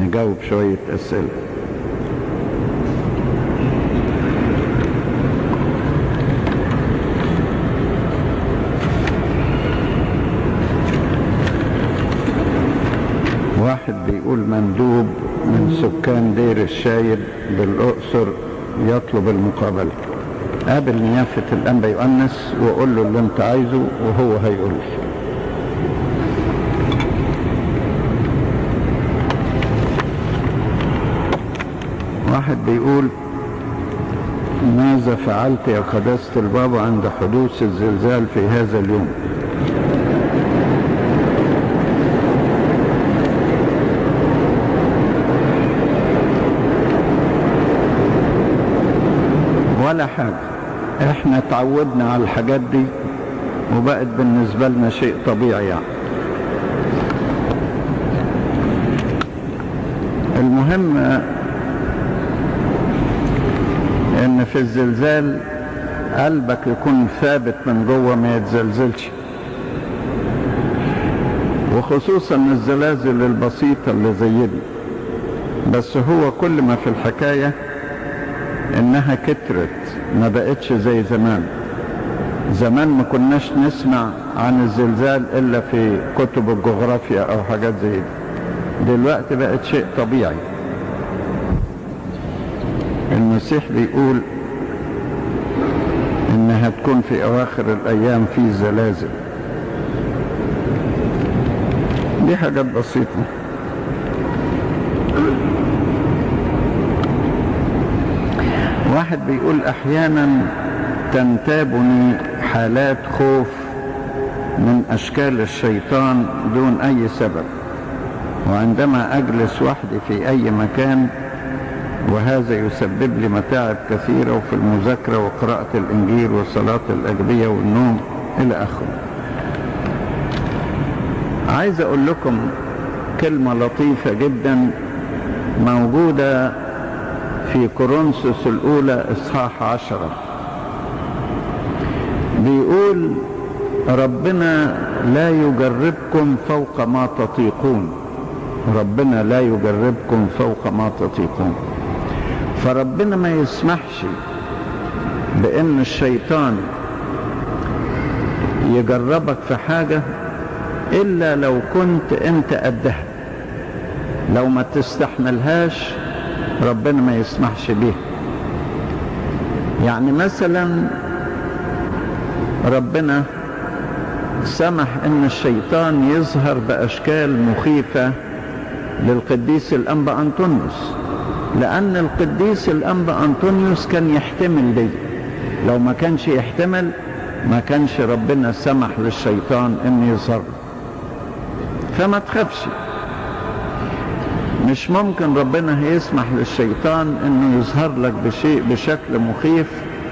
نجاوب شوية أسئلة واحد بيقول مندوب من سكان دير الشايب بالأقصر يطلب المقابلة قابل نيافة الأنبا يؤنس وقول له اللي انت عايزه وهو هيقول لي واحد بيقول ماذا فعلت يا قداسة البابا عند حدوث الزلزال في هذا اليوم ولا حاجة احنا تعودنا على الحاجات دي وبقت بالنسبة لنا شيء طبيعي يعني المهم ان في الزلزال قلبك يكون ثابت من جوه ما يتزلزلش وخصوصا الزلازل البسيطة اللي زي دي بس هو كل ما في الحكاية انها كترت ما بقتش زي زمان زمان ما كناش نسمع عن الزلزال الا في كتب الجغرافيا او حاجات زي دي دلوقتي بقت شيء طبيعي المسيح بيقول انها تكون في اواخر الايام في زلازل دي حاجات بسيطة واحد بيقول احيانا تنتابني حالات خوف من اشكال الشيطان دون اي سبب وعندما اجلس وحدي في اي مكان وهذا يسبب لي متاعب كثيرة وفي المذاكرة وقراءة الإنجيل وصلاة الأجبية والنوم إلى آخره عايز أقول لكم كلمة لطيفة جدا موجودة في كورنثوس الأولى إصحاح عشرة بيقول ربنا لا يجربكم فوق ما تطيقون ربنا لا يجربكم فوق ما تطيقون فربنا ما يسمحش بان الشيطان يجربك في حاجة الا لو كنت انت قدها لو ما تستحملهاش ربنا ما يسمحش بيها يعني مثلا ربنا سمح ان الشيطان يظهر باشكال مخيفة للقديس الانبا انطونيوس لأن القديس الأنبا أنطونيوس كان يحتمل دي لو ما كانش يحتمل ما كانش ربنا سمح للشيطان أن يظهر فما تخافش مش ممكن ربنا هيسمح للشيطان أنه يظهر لك بشيء بشكل مخيف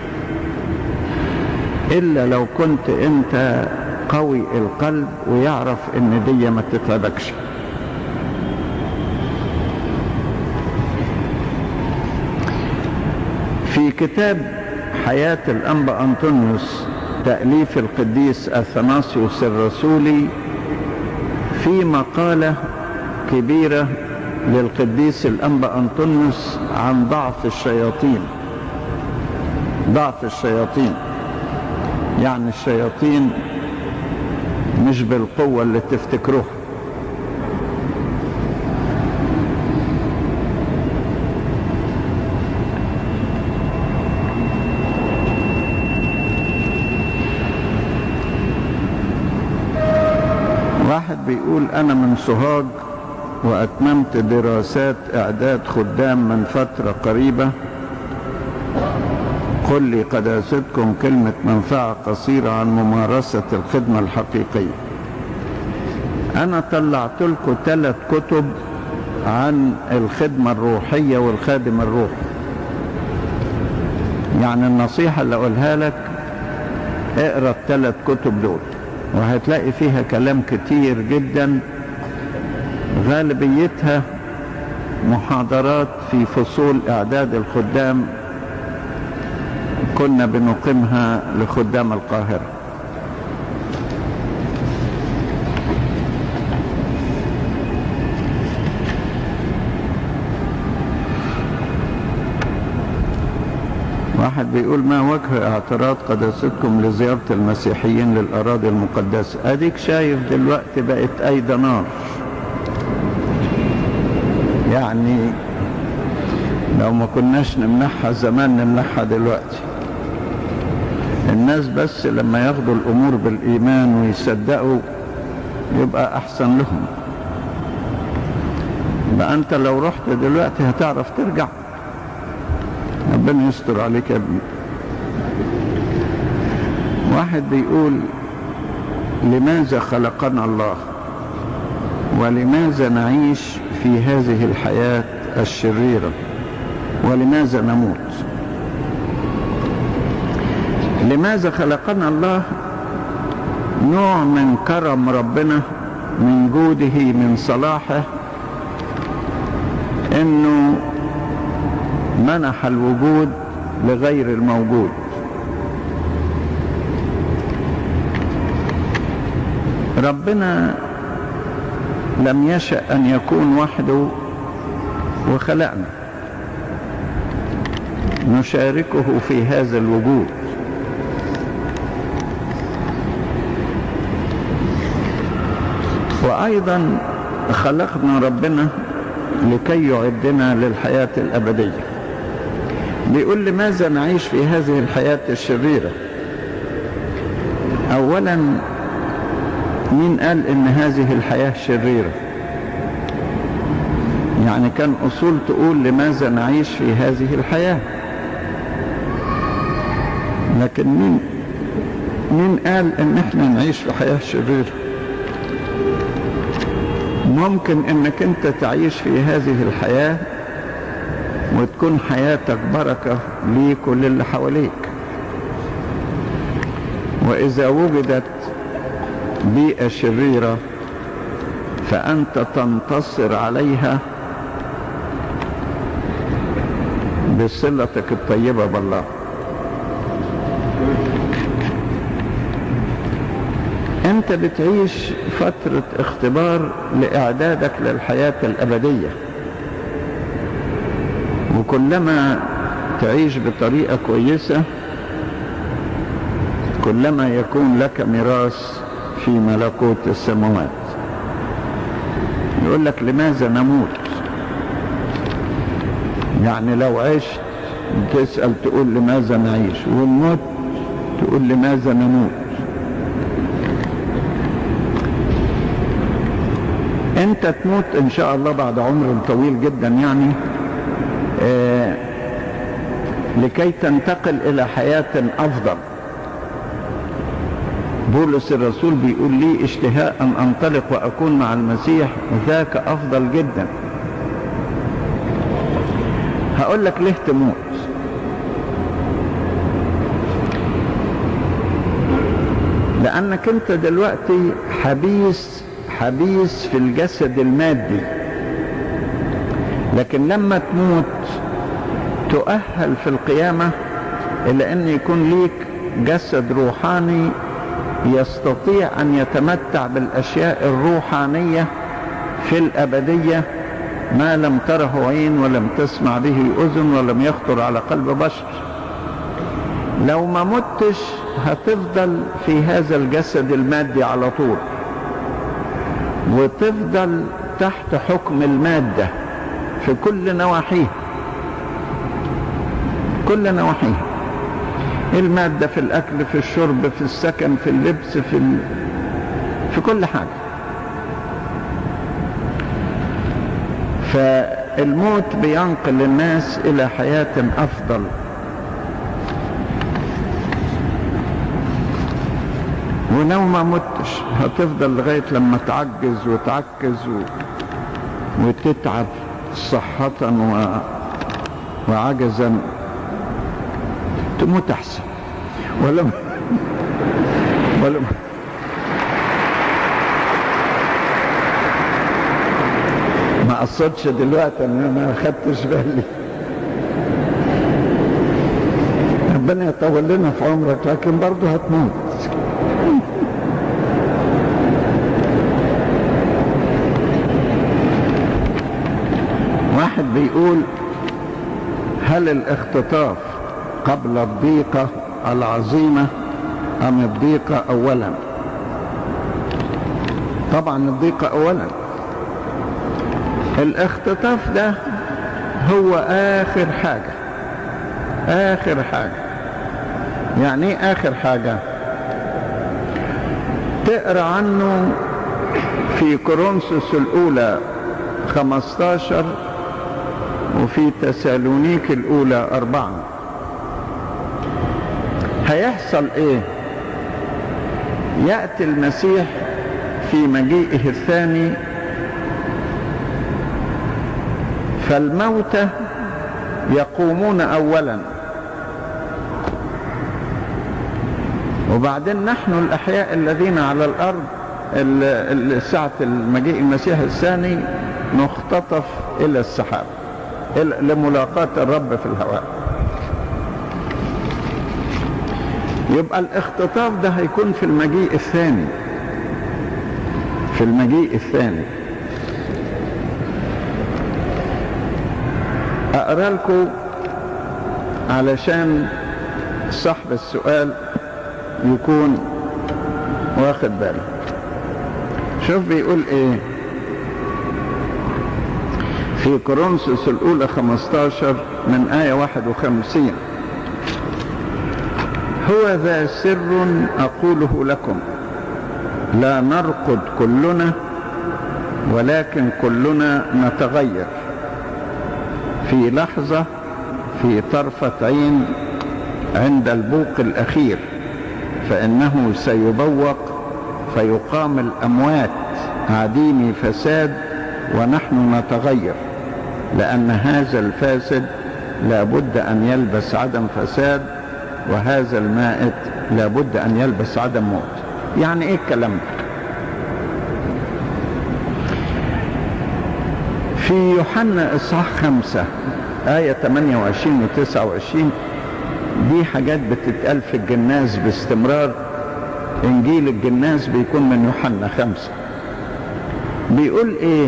إلا لو كنت أنت قوي القلب ويعرف أن دي ما تتعبكش في كتاب حياة الأنبا أنطونيوس تأليف القديس أثناسيوس الرسولي في مقالة كبيرة للقديس الأنبا أنطونيوس عن ضعف الشياطين ضعف الشياطين يعني الشياطين مش بالقوة اللي تفتكروها واحد بيقول أنا من سوهاج وأتممت دراسات إعداد خدام من فترة قريبة قل لي قداستكم كلمة منفعة قصيرة عن ممارسة الخدمة الحقيقية أنا طلعت لكم ثلاث كتب عن الخدمة الروحية والخادم الروحي يعني النصيحة اللي أقولها لك اقرأ الثلاث كتب دول وهتلاقي فيها كلام كتير جدا غالبيتها محاضرات في فصول اعداد الخدام كنا بنقيمها لخدام القاهرة واحد بيقول ما وجه اعتراض قداستكم لزيارة المسيحيين للأراضي المقدسة أديك شايف دلوقتي بقت أيضا نار يعني لو ما كناش نمنحها زمان نمنحها دلوقتي الناس بس لما ياخدوا الأمور بالإيمان ويصدقوا يبقى أحسن لهم يبقى أنت لو رحت دلوقتي هتعرف ترجع ربنا يستر عليك يا ابني واحد بيقول لماذا خلقنا الله ولماذا نعيش في هذه الحياة الشريرة ولماذا نموت لماذا خلقنا الله نوع من كرم ربنا من جوده من صلاحه انه منح الوجود لغير الموجود ربنا لم يشأ أن يكون وحده وخلقنا نشاركه في هذا الوجود وأيضا خلقنا ربنا لكي يعدنا للحياة الأبدية بيقول لماذا نعيش في هذه الحياة الشريرة أولا مين قال إن هذه الحياة شريرة يعني كان أصول تقول لماذا نعيش في هذه الحياة لكن مين مين قال إن إحنا نعيش في حياة شريرة ممكن إنك أنت تعيش في هذه الحياة وتكون حياتك بركة ليك وللي حواليك وإذا وجدت بيئة شريرة فأنت تنتصر عليها بصلتك الطيبة بالله أنت بتعيش فترة اختبار لإعدادك للحياة الأبدية وكلما تعيش بطريقة كويسة كلما يكون لك ميراث في ملكوت السماوات يقول لك لماذا نموت يعني لو عشت تسأل تقول لماذا نعيش والموت تقول لماذا نموت انت تموت ان شاء الله بعد عمر طويل جدا يعني آه لكي تنتقل الى حياة افضل بولس الرسول بيقول لي اشتهاء ان انطلق واكون مع المسيح ذاك افضل جدا هقول لك ليه تموت لانك انت دلوقتي حبيس حبيس في الجسد المادي لكن لما تموت تؤهل في القيامة إلى أن يكون ليك جسد روحاني يستطيع أن يتمتع بالأشياء الروحانية في الأبدية ما لم تره عين ولم تسمع به أذن ولم يخطر على قلب بشر لو ما متش هتفضل في هذا الجسد المادي على طول وتفضل تحت حكم المادة في كل نواحيها كل نواحيها المادة في الأكل في الشرب في السكن في اللبس في ال... في كل حاجة فالموت بينقل الناس إلى حياة أفضل ولو ما متش هتفضل لغاية لما تعجز وتعكز و... وتتعب صحة و... وعجزا تموت أحسن ولا ولا ما قصدش دلوقتي ان انا ما خدتش بالي ربنا يطول لنا في عمرك لكن برضه هتموت واحد بيقول هل الاختطاف قبل الضيقة العظيمة أم الضيقة أولا طبعا الضيقة أولا الاختطاف ده هو آخر حاجة آخر حاجة يعني ايه آخر حاجة تقرأ عنه في كورنثوس الأولى 15 وفي تسالونيك الأولى أربعة هيحصل إيه يأتي المسيح في مجيئه الثاني فالموتى يقومون أولا وبعدين نحن الأحياء الذين على الأرض ساعة المجيء المسيح الثاني نختطف إلى السحاب لملاقاة الرب في الهواء يبقى الاختطاف ده هيكون في المجيء الثاني في المجيء الثاني اقرا لكم علشان صاحب السؤال يكون واخد باله شوف بيقول ايه في كورنثوس الاولى 15 من ايه 51 هو ذا سر اقوله لكم لا نرقد كلنا ولكن كلنا نتغير في لحظة في طرفة عين عند البوق الأخير فإنه سيبوق فيقام الأموات عديم فساد ونحن نتغير لأن هذا الفاسد لابد أن يلبس عدم فساد وهذا المائت لابد أن يلبس عدم موت يعني إيه الكلام ده في يوحنا إصحاح خمسة آية 28 و 29 دي حاجات بتتقال في الجناز باستمرار إنجيل الجناز بيكون من يوحنا خمسة بيقول إيه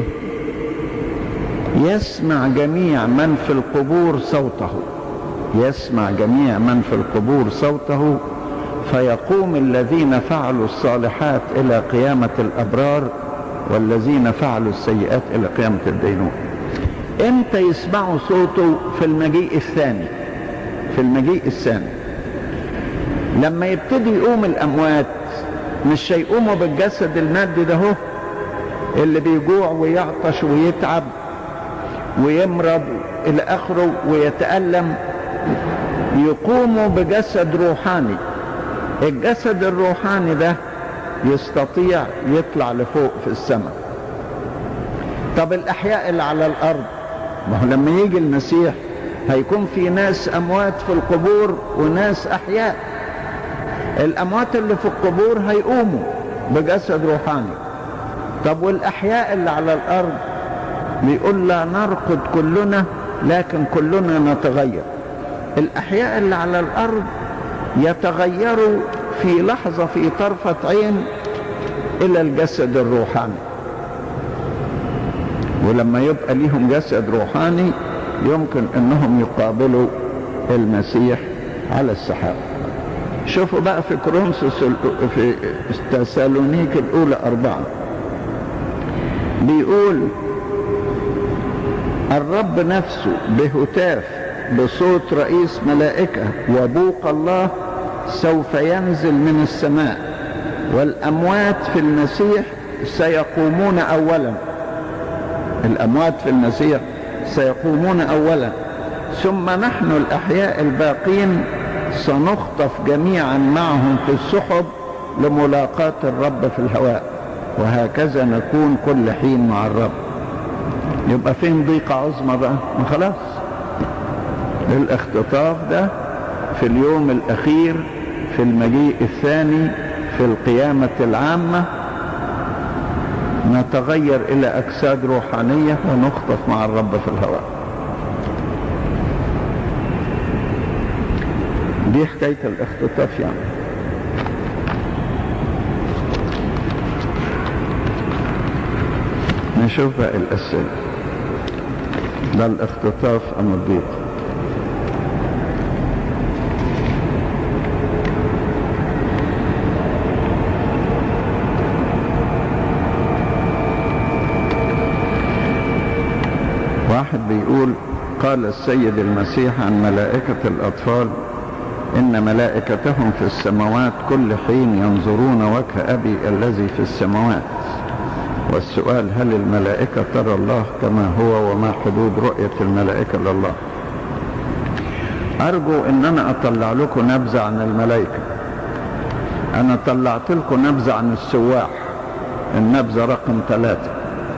يسمع جميع من في القبور صوته يسمع جميع من في القبور صوته فيقوم الذين فعلوا الصالحات إلى قيامة الأبرار والذين فعلوا السيئات إلى قيامة الدينون امتى يسمعوا صوته في المجيء الثاني في المجيء الثاني لما يبتدي يقوم الأموات مش هيقوموا بالجسد المادي ده هو اللي بيجوع ويعطش ويتعب ويمرض إلى آخره ويتألم يقوموا بجسد روحاني الجسد الروحاني ده يستطيع يطلع لفوق في السماء طب الأحياء اللي على الأرض ما هو لما يجي المسيح هيكون في ناس أموات في القبور وناس أحياء الأموات اللي في القبور هيقوموا بجسد روحاني طب والأحياء اللي على الأرض بيقول لا نرقد كلنا لكن كلنا نتغير الأحياء اللي على الأرض يتغيروا في لحظة في طرفة عين إلى الجسد الروحاني ولما يبقى ليهم جسد روحاني يمكن أنهم يقابلوا المسيح على السحاب شوفوا بقى في كرونسوس في تسالونيك الأولى أربعة بيقول الرب نفسه بهتاف بصوت رئيس ملائكة وبوق الله سوف ينزل من السماء والأموات في المسيح سيقومون أولا الأموات في المسيح سيقومون أولا ثم نحن الأحياء الباقين سنخطف جميعا معهم في السحب لملاقاة الرب في الهواء وهكذا نكون كل حين مع الرب يبقى فين ضيقة عظمى بقى ما خلاص الاختطاف ده في اليوم الأخير في المجيء الثاني في القيامة العامة نتغير إلى أجساد روحانية ونخطف مع الرب في الهواء دي حكاية الاختطاف يعني نشوف بقى الأسئلة ده الاختطاف أم الضيق واحد بيقول قال السيد المسيح عن ملائكة الأطفال إن ملائكتهم في السماوات كل حين ينظرون وجه أبي الذي في السماوات والسؤال هل الملائكة ترى الله كما هو وما حدود رؤية الملائكة لله أرجو إن أنا أطلع لكم نبذة عن الملائكة أنا طلعت لكم نبذة عن السواح النبذة رقم ثلاثة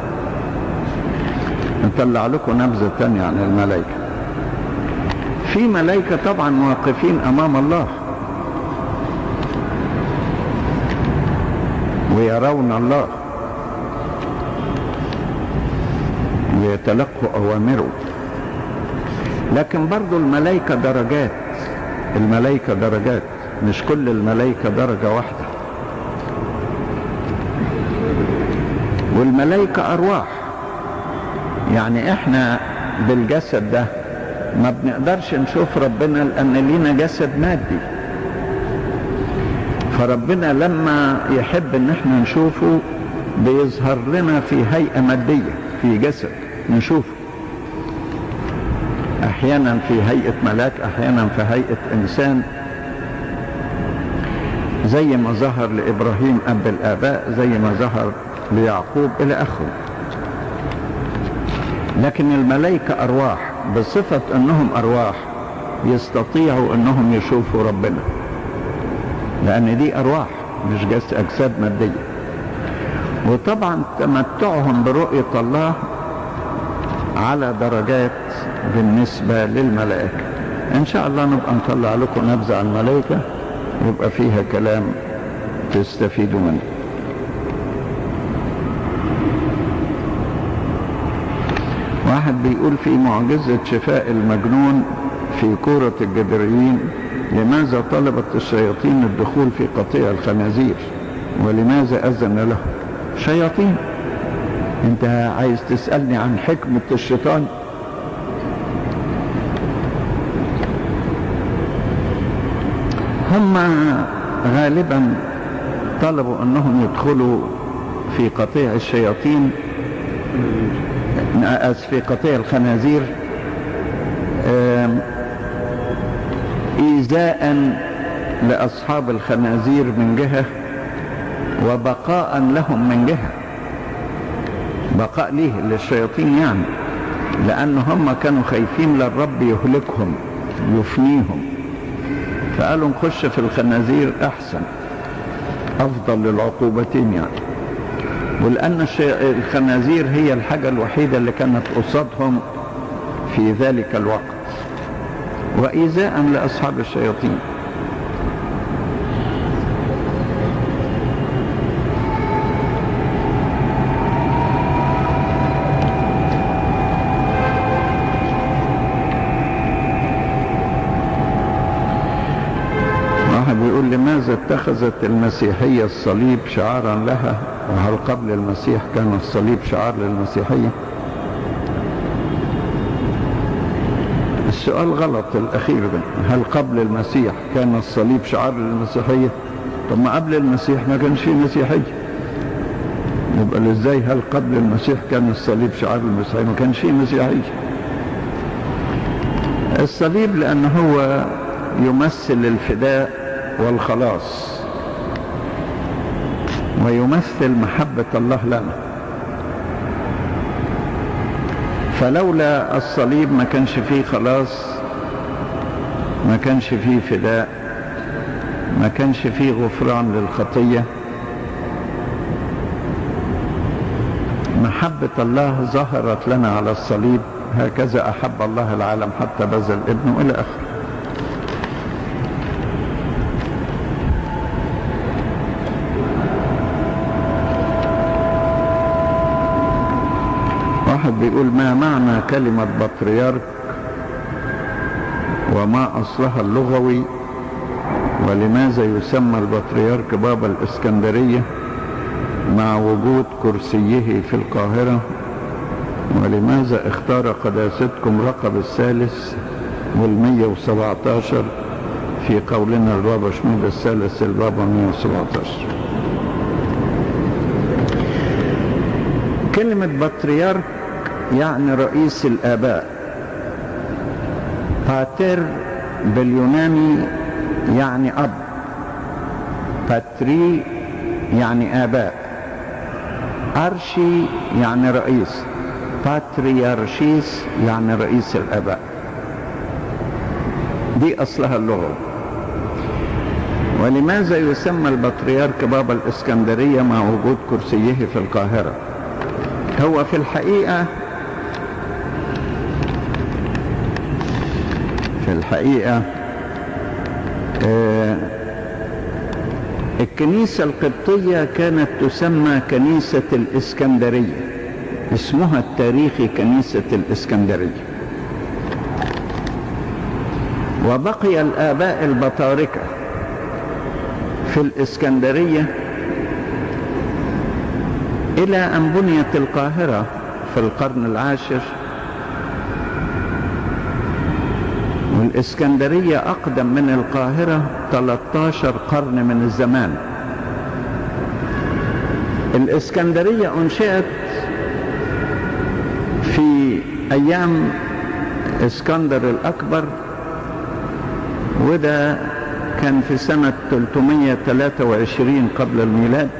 نطلع لكم نبذة تانية عن الملائكة في ملائكة طبعا واقفين أمام الله ويرون الله ويتلقوا أوامره لكن برضو الملائكة درجات الملائكة درجات مش كل الملائكة درجة واحدة والملائكة أرواح يعني احنا بالجسد ده ما بنقدرش نشوف ربنا لأن لينا جسد مادي فربنا لما يحب ان احنا نشوفه بيظهر لنا في هيئة مادية في جسد نشوفه احيانا في هيئة ملاك احيانا في هيئة انسان زي ما ظهر لابراهيم اب الاباء زي ما ظهر ليعقوب الى اخره لكن الملائكة ارواح بصفة انهم ارواح يستطيعوا انهم يشوفوا ربنا لان دي ارواح مش جس اجساد مادية وطبعا تمتعهم برؤية الله على درجات بالنسبة للملائكة ان شاء الله نبقى نطلع لكم نبذة عن الملائكة يبقى فيها كلام تستفيدوا منه واحد بيقول في معجزة شفاء المجنون في كورة الجدريين لماذا طلبت الشياطين الدخول في قطيع الخنازير ولماذا أذن له شياطين انت عايز تسألني عن حكمة الشيطان هم غالبا طلبوا انهم يدخلوا في قطيع الشياطين في قطيع الخنازير إيذاء لأصحاب الخنازير من جهة وبقاء لهم من جهة بقاء ليه للشياطين يعني لأن هم كانوا خايفين للرب يهلكهم يفنيهم فقالوا نخش في الخنازير أحسن أفضل للعقوبتين يعني ولأن الخنازير هي الحاجة الوحيدة اللي كانت قصادهم في ذلك الوقت وإيذاء لأصحاب الشياطين واحد بيقول لماذا اتخذت المسيحية الصليب شعارا لها وهل قبل المسيح كان الصليب شعار للمسيحية السؤال غلط الأخير ده هل قبل المسيح كان الصليب شعار للمسيحية طب ما قبل المسيح ما كانش فيه مسيحية يبقى ازاي هل قبل المسيح كان الصليب شعار للمسيحية ما كانش فيه مسيحية الصليب لأن هو يمثل الفداء والخلاص ويمثل محبة الله لنا فلولا الصليب ما كانش فيه خلاص ما كانش فيه فداء ما كانش فيه غفران للخطية محبة الله ظهرت لنا على الصليب هكذا أحب الله العالم حتى بذل ابنه إلى آخره واحد بيقول ما معنى كلمة بطريرك وما أصلها اللغوي ولماذا يسمى البطريرك بابا الإسكندرية مع وجود كرسيه في القاهرة ولماذا اختار قداستكم رقب الثالث والمية وسبعتاشر في قولنا البابا شنود الثالث البابا مية وسبعتاشر كلمة بطريرك يعني رئيس الآباء باتر باليوناني يعني أب باتري يعني آباء أرشي يعني رئيس باتريارشيس يعني رئيس الآباء دي أصلها اللغة ولماذا يسمى البطريرك بابا الإسكندرية مع وجود كرسيه في القاهرة هو في الحقيقة في الحقيقة آه الكنيسة القبطية كانت تسمى كنيسة الإسكندرية اسمها التاريخي كنيسة الإسكندرية وبقي الآباء البطاركة في الإسكندرية إلى أن بنيت القاهرة في القرن العاشر والإسكندرية أقدم من القاهرة 13 قرن من الزمان الإسكندرية أنشئت في أيام اسكندر الأكبر وده كان في سنة 323 قبل الميلاد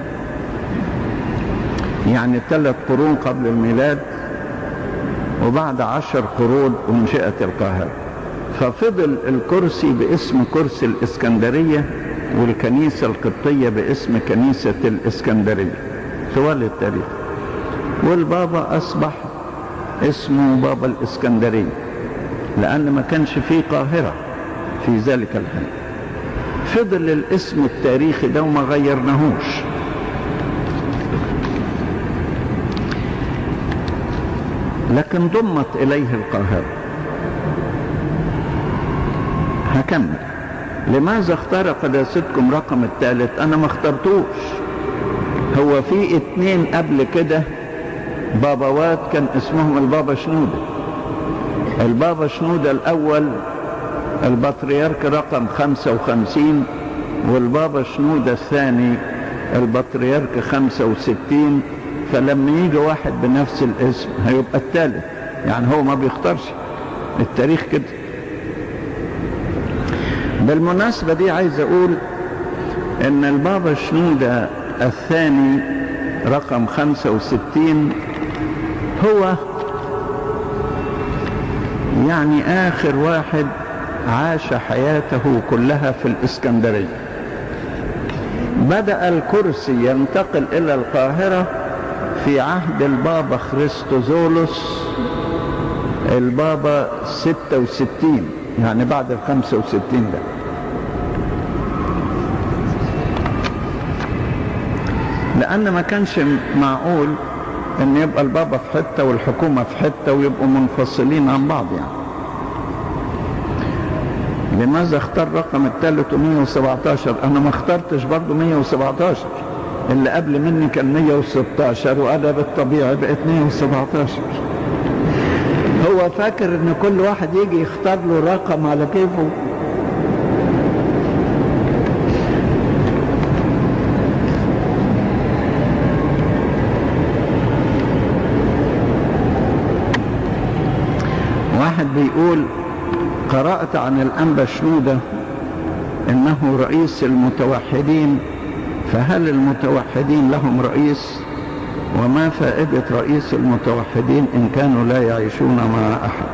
يعني ثلاث قرون قبل الميلاد وبعد عشر قرون انشئت القاهرة ففضل الكرسي باسم كرسي الإسكندرية والكنيسة القبطية باسم كنيسة الإسكندرية طوال التاريخ والبابا أصبح اسمه بابا الإسكندرية لأن ما كانش فيه قاهرة في ذلك الحين فضل الاسم التاريخي ده وما غيرناهوش لكن ضمت إليه القاهرة هكمل لماذا اختار قداستكم رقم الثالث انا ما اخترتوش هو في اتنين قبل كده باباوات كان اسمهم البابا شنودة البابا شنودة الاول البطريرك رقم خمسة وخمسين والبابا شنودة الثاني البطريرك خمسة وستين فلما يجي واحد بنفس الاسم هيبقى الثالث يعني هو ما بيختارش التاريخ كده بالمناسبة دي عايز اقول ان البابا شنودة الثاني رقم خمسة وستين هو يعني اخر واحد عاش حياته كلها في الاسكندرية بدأ الكرسي ينتقل الى القاهرة في عهد البابا خريستوزولوس البابا ستة وستين يعني بعد ال 65 ده لأن ما كانش معقول أن يبقى البابا في حتة والحكومة في حتة ويبقوا منفصلين عن بعض يعني لماذا اختار رقم الثالث 117 أنا ما اخترتش برضه 117 اللي قبل مني كان 116 وأنا بالطبيعي بقيت 117 هو فاكر ان كل واحد يجي يختار له رقم على كيفه واحد بيقول قرأت عن الأنبا شنودة إنه رئيس المتوحدين فهل المتوحدين لهم رئيس وما فائدة رئيس المتوحدين إن كانوا لا يعيشون مع أحد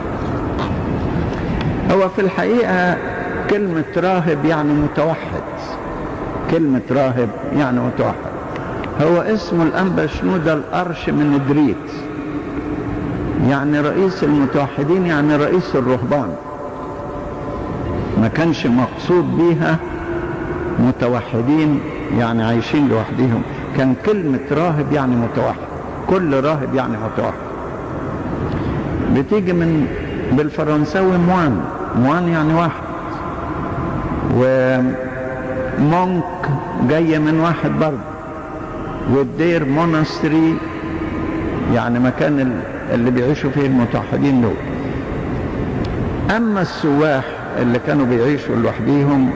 هو في الحقيقة كلمة راهب يعني متوحد كلمة راهب يعني متوحد هو اسمه الأنبا شنودة الأرش من دريت يعني رئيس المتوحدين يعني رئيس الرهبان ما كانش مقصود بيها متوحدين يعني عايشين لوحدهم كان كلمة راهب يعني متوحد كل راهب يعني متوحد بتيجي من بالفرنساوي موان موان يعني واحد ومونك جاية من واحد برضه والدير مونستري يعني مكان اللي بيعيشوا فيه المتوحدين دول اما السواح اللي كانوا بيعيشوا لوحديهم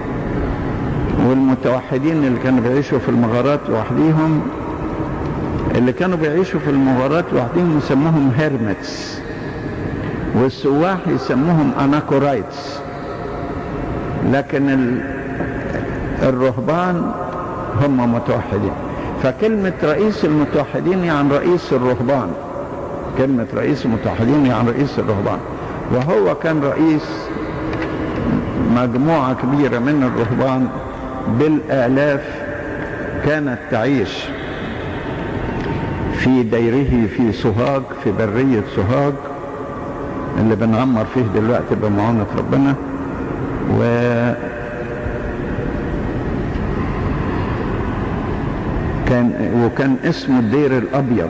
والمتوحدين اللي كانوا بيعيشوا في المغارات لوحديهم اللي كانوا بيعيشوا في المغارات لوحدهم يسموهم هيرمتس والسواح يسموهم اناكورايتس لكن ال... الرهبان هم متوحدين فكلمة رئيس المتوحدين يعني رئيس الرهبان كلمة رئيس المتوحدين يعني رئيس الرهبان وهو كان رئيس مجموعة كبيرة من الرهبان بالآلاف كانت تعيش في ديره في سوهاج في برية سوهاج اللي بنعمر فيه دلوقتي بمعونة ربنا و كان وكان اسمه الدير الابيض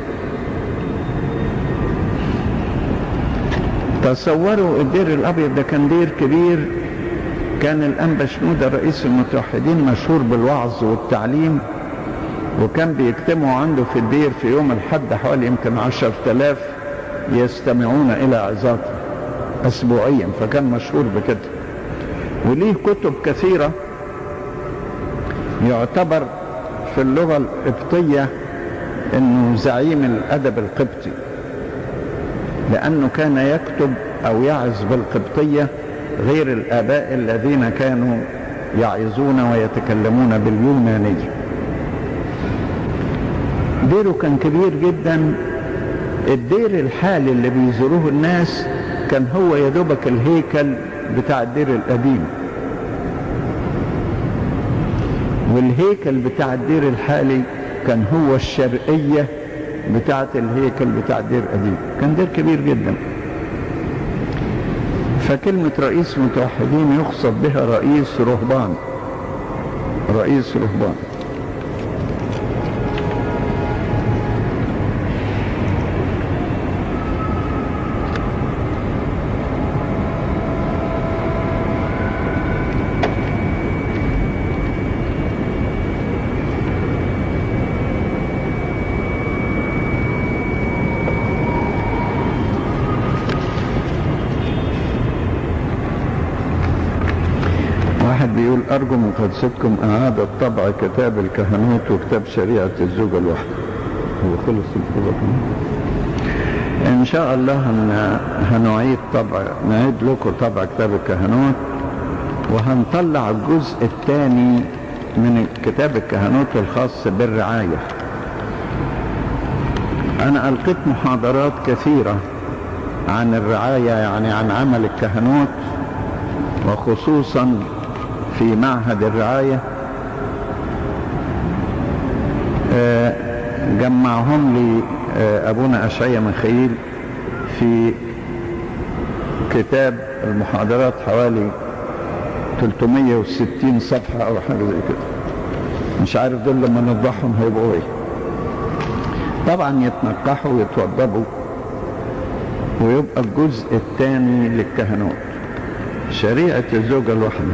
تصوروا الدير الابيض ده كان دير كبير كان الانبا شنودة رئيس المتوحدين مشهور بالوعظ والتعليم وكان بيجتمعوا عنده في الدير في يوم الحد حوالي يمكن عشر تلاف يستمعون الى عظاته اسبوعيا فكان مشهور بكده وليه كتب كثيرة يعتبر في اللغة القبطية انه زعيم الادب القبطي لانه كان يكتب او يعظ بالقبطية غير الاباء الذين كانوا يعظون ويتكلمون باليونانية ديره كان كبير جدا الدير الحالي اللي بيزوروه الناس كان هو يدوبك الهيكل بتاع الدير القديم والهيكل بتاع الدير الحالي كان هو الشرقية بتاعة الهيكل بتاع الدير القديم كان دير كبير جدا فكلمة رئيس متوحدين يقصد بها رئيس رهبان رئيس رهبان واحد بيقول أرجو من قدستكم إعادة طبع كتاب الكهنوت وكتاب شريعة الزوجة الواحدة هو خلص الكتاب إن شاء الله هن... هنعيد طبع نعيد لكم طبع كتاب الكهنوت وهنطلع الجزء الثاني من كتاب الكهنوت الخاص بالرعاية أنا ألقيت محاضرات كثيرة عن الرعاية يعني عن عمل الكهنوت وخصوصا في معهد الرعاية جمعهم لي أبونا أشعية مخيل في كتاب المحاضرات حوالي 360 صفحة أو حاجة زي كده مش عارف دول لما نوضحهم هيبقوا ايه طبعا يتنقحوا ويتوضبوا ويبقى الجزء الثاني للكهنوت شريعة الزوجة الواحدة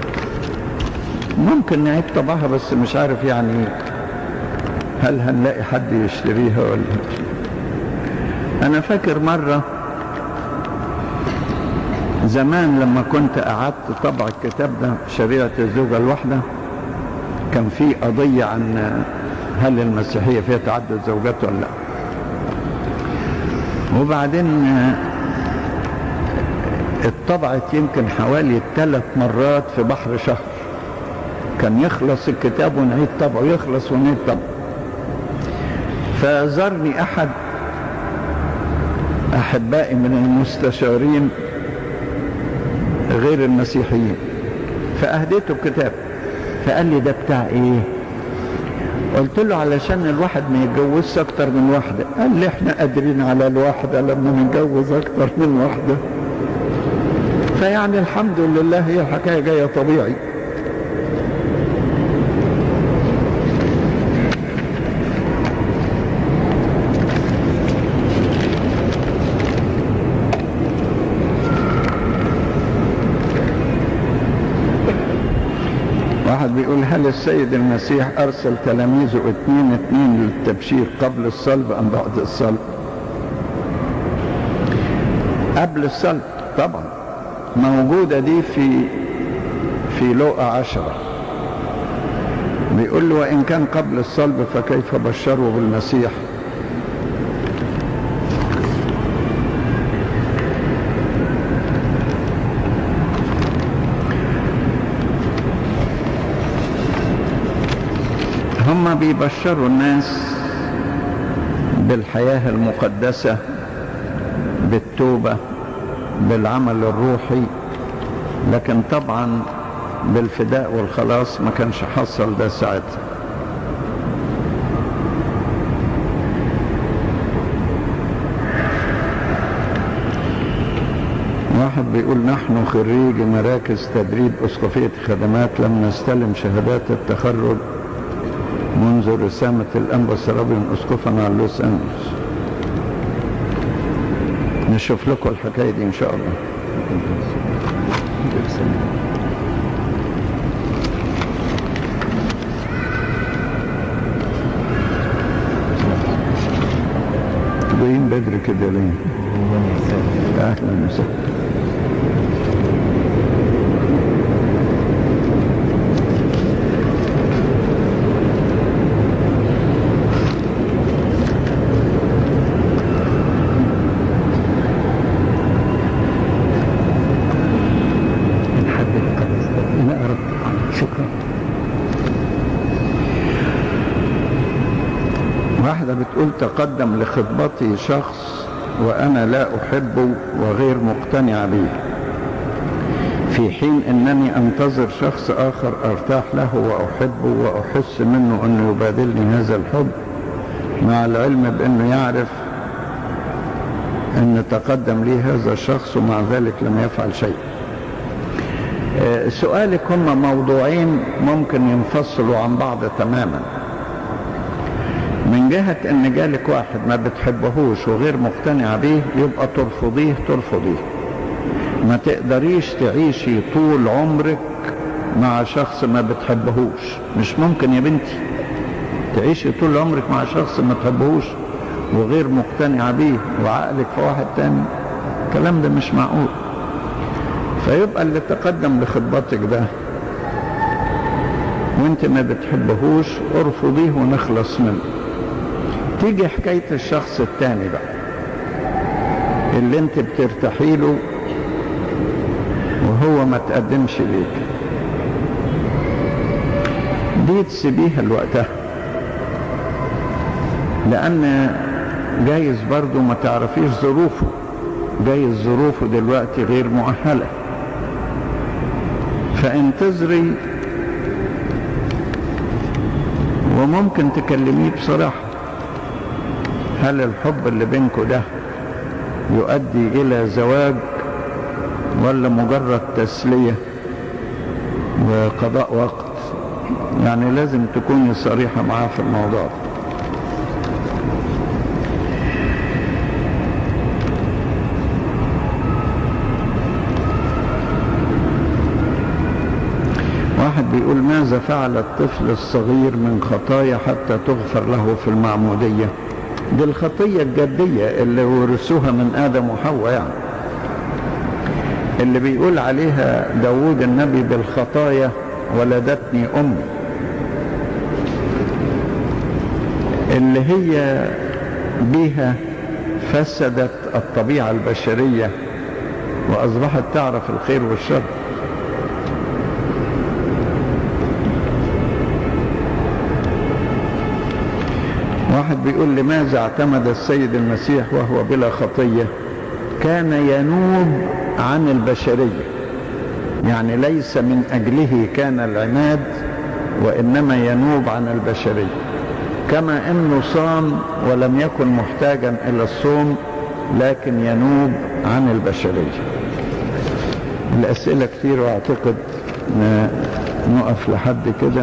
ممكن نعيد طبعها بس مش عارف يعني هل هنلاقي حد يشتريها ولا انا فاكر مرة زمان لما كنت قعدت طبع الكتاب ده شريعة الزوجة الواحدة كان في قضية عن هل المسيحية فيها تعدد زوجات ولا لا وبعدين اتطبعت يمكن حوالي ثلاث مرات في بحر شهر كان يخلص الكتاب ونعيد طبعه يخلص ونعيد طبعه فزارني احد احبائي من المستشارين غير المسيحيين فاهديته الكتاب فقال لي ده بتاع ايه قلت له علشان الواحد ما يتجوزش اكتر من واحده قال لي احنا قادرين على الواحده لما نتجوز اكتر من واحده فيعني الحمد لله هي الحكايه جايه طبيعي واحد بيقول هل السيد المسيح ارسل تلاميذه اثنين اثنين للتبشير قبل الصلب ام بعد الصلب قبل الصلب طبعا موجودة دي في في لقى عشرة بيقول له وإن كان قبل الصلب فكيف بشروا بالمسيح هم بيبشروا الناس بالحياة المقدسة بالتوبة بالعمل الروحي لكن طبعا بالفداء والخلاص ما كانش حصل ده ساعتها واحد بيقول نحن خريج مراكز تدريب أسقفية خدمات لم نستلم شهادات التخرج منذ رسامة الأنبا سرابي أسقفا على لوس أنجلوس نشوف لكم الحكاية دي إن شاء الله جايين بدري كده ليه؟ أهلا وسهلا واحدة بتقول تقدم لخطبتي شخص وأنا لا أحبه وغير مقتنع به في حين أنني أنتظر شخص آخر أرتاح له وأحبه وأحس منه أنه يبادلني هذا الحب مع العلم بأنه يعرف أن تقدم لي هذا الشخص ومع ذلك لم يفعل شيء سؤالك هم موضوعين ممكن ينفصلوا عن بعض تماما من جهة ان جالك واحد ما بتحبهوش وغير مقتنع بيه يبقى ترفضيه ترفضيه ما تقدريش تعيشي طول عمرك مع شخص ما بتحبهوش مش ممكن يا بنتي تعيشي طول عمرك مع شخص ما تحبهوش وغير مقتنع بيه وعقلك في واحد تاني الكلام ده مش معقول فيبقى اللي تقدم لخطبتك ده وانت ما بتحبهوش ارفضيه ونخلص منه تيجي حكاية الشخص التاني بقى اللي انت بترتاحي له وهو ما تقدمش ليك دي تسيبيها لوقتها لان جايز برضو ما تعرفيش ظروفه جايز ظروفه دلوقتي غير مؤهلة فانتظري وممكن تكلميه بصراحة هل الحب اللي بينكم ده يؤدي إلى زواج ولا مجرد تسلية وقضاء وقت يعني لازم تكوني صريحة معاه في الموضوع ده واحد بيقول ماذا فعل الطفل الصغير من خطايا حتى تغفر له في المعمودية دي الخطية الجدية اللي ورثوها من آدم وحواء يعني اللي بيقول عليها داود النبي بالخطايا ولدتني أمي اللي هي بيها فسدت الطبيعة البشرية وأصبحت تعرف الخير والشر واحد بيقول لماذا اعتمد السيد المسيح وهو بلا خطية كان ينوب عن البشرية يعني ليس من أجله كان العماد وإنما ينوب عن البشرية كما أنه صام ولم يكن محتاجا إلى الصوم لكن ينوب عن البشرية الأسئلة كتير وأعتقد نقف لحد كده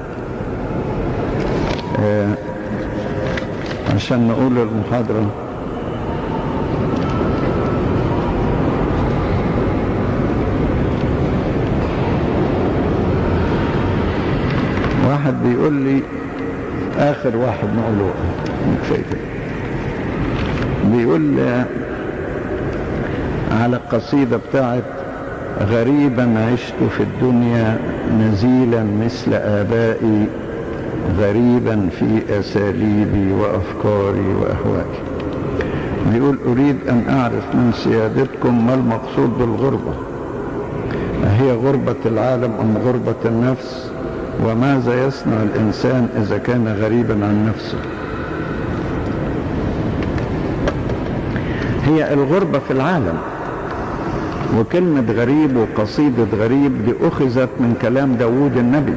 آه عشان نقول المحاضرة واحد بيقول لي آخر واحد نقوله كفاية بيقول على القصيدة بتاعت غريبا عشت في الدنيا نزيلا مثل آبائي غريبا في أساليبي وأفكاري وأهوائي بيقول أريد أن أعرف من سيادتكم ما المقصود بالغربة هي غربة العالم أم غربة النفس وماذا يصنع الإنسان إذا كان غريبا عن نفسه هي الغربة في العالم وكلمة غريب وقصيدة غريب دي أخذت من كلام داوود النبي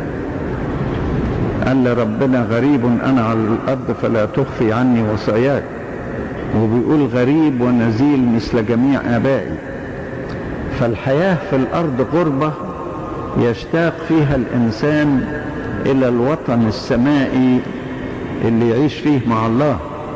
قال ربنا غريب أنا على الأرض فلا تخفي عني وصاياك وبيقول غريب ونزيل مثل جميع آبائي فالحياة في الأرض غربة يشتاق فيها الإنسان إلى الوطن السمائي اللي يعيش فيه مع الله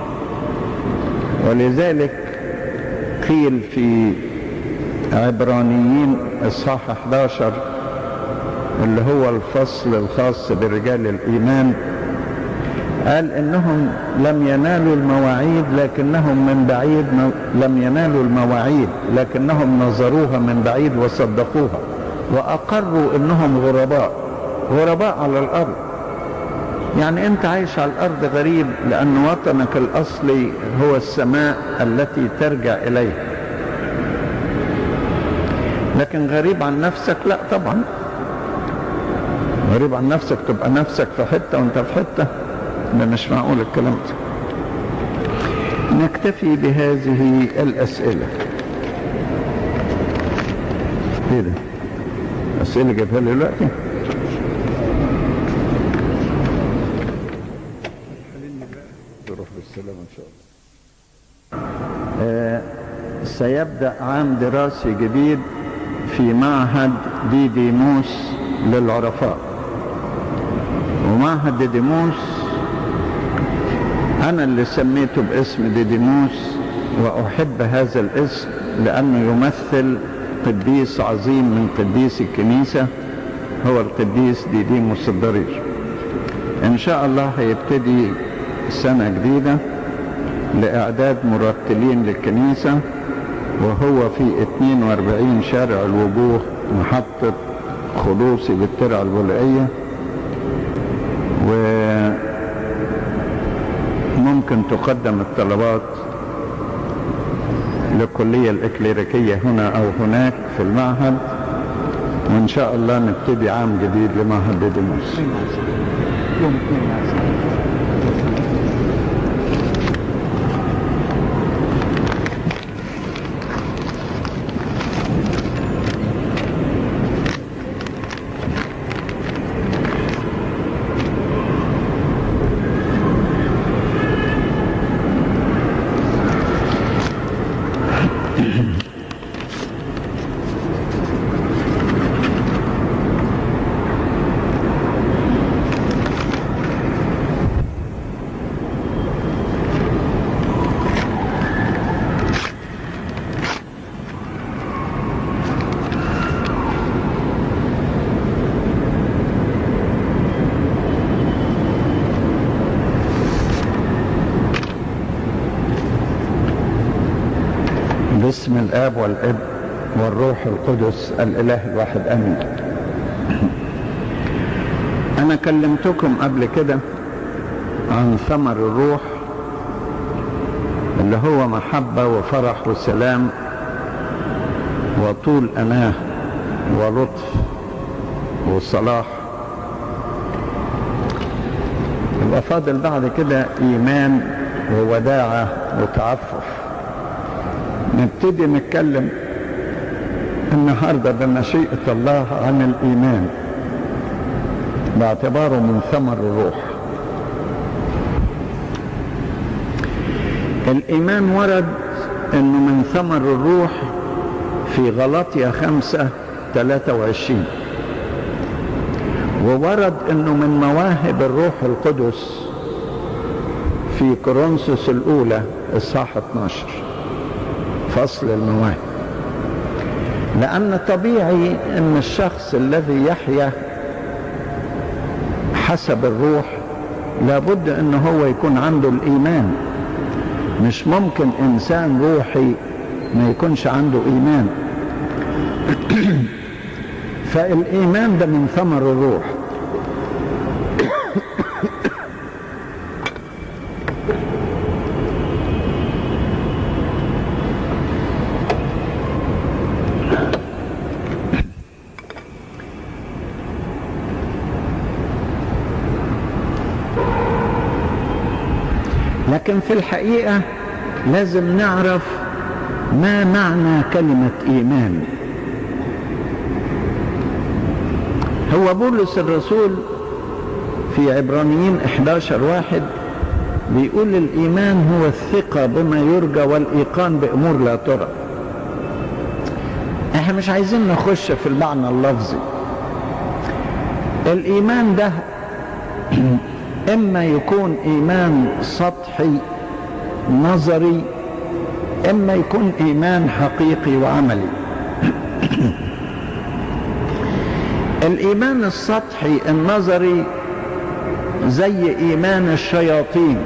ولذلك قيل في عبرانيين اصحاح 11 اللي هو الفصل الخاص برجال الايمان قال انهم لم ينالوا المواعيد لكنهم من بعيد لم ينالوا المواعيد لكنهم نظروها من بعيد وصدقوها واقروا انهم غرباء غرباء على الارض يعني انت عايش على الارض غريب لان وطنك الاصلي هو السماء التي ترجع اليها لكن غريب عن نفسك لا طبعا غريب عن نفسك تبقى نفسك في حته وانت في حته ده مش معقول الكلام ده نكتفي بهذه الاسئله ايه ده اسئله جابها لي دلوقتي تروح بالسلامه ان شاء الله آه سيبدا عام دراسي جديد في معهد ديديموس للعرفاء ومعهد ديديموس أنا اللي سميته باسم ديديموس وأحب هذا الاسم لأنه يمثل قديس عظيم من قديس الكنيسة هو القديس ديديموس الضرير إن شاء الله هيبتدي سنة جديدة لإعداد مرتلين للكنيسة وهو في 42 شارع الوجوه محطة خلوصي بالترعة البولائية وممكن تقدم الطلبات للكلية الإكليريكية هنا أو هناك في المعهد وإن شاء الله نبتدي عام جديد لمعهد ديديموس يوم 2 باسم الاب والابن والروح القدس الاله الواحد امين انا كلمتكم قبل كده عن ثمر الروح اللي هو محبه وفرح وسلام وطول اناه ولطف وصلاح يبقى فاضل بعد كده ايمان ووداعه وتعفف نبتدي نتكلم النهارده بمشيئة الله عن الإيمان باعتباره من ثمر الروح الإيمان ورد أنه من ثمر الروح في غلطية خمسة ثلاثة وعشرين وورد أنه من مواهب الروح القدس في كورنثوس الأولى إصحاح 12 فصل المواهب لأن طبيعي أن الشخص الذي يحيا حسب الروح لابد أن هو يكون عنده الإيمان مش ممكن إنسان روحي ما يكونش عنده إيمان فالإيمان ده من ثمر الروح لكن في الحقيقة لازم نعرف ما معنى كلمة إيمان هو بولس الرسول في عبرانيين 11 واحد بيقول الإيمان هو الثقة بما يرجى والإيقان بأمور لا ترى احنا مش عايزين نخش في المعنى اللفظي الإيمان ده إما يكون إيمان سطحي نظري إما يكون إيمان حقيقي وعملي الإيمان السطحي النظري زي إيمان الشياطين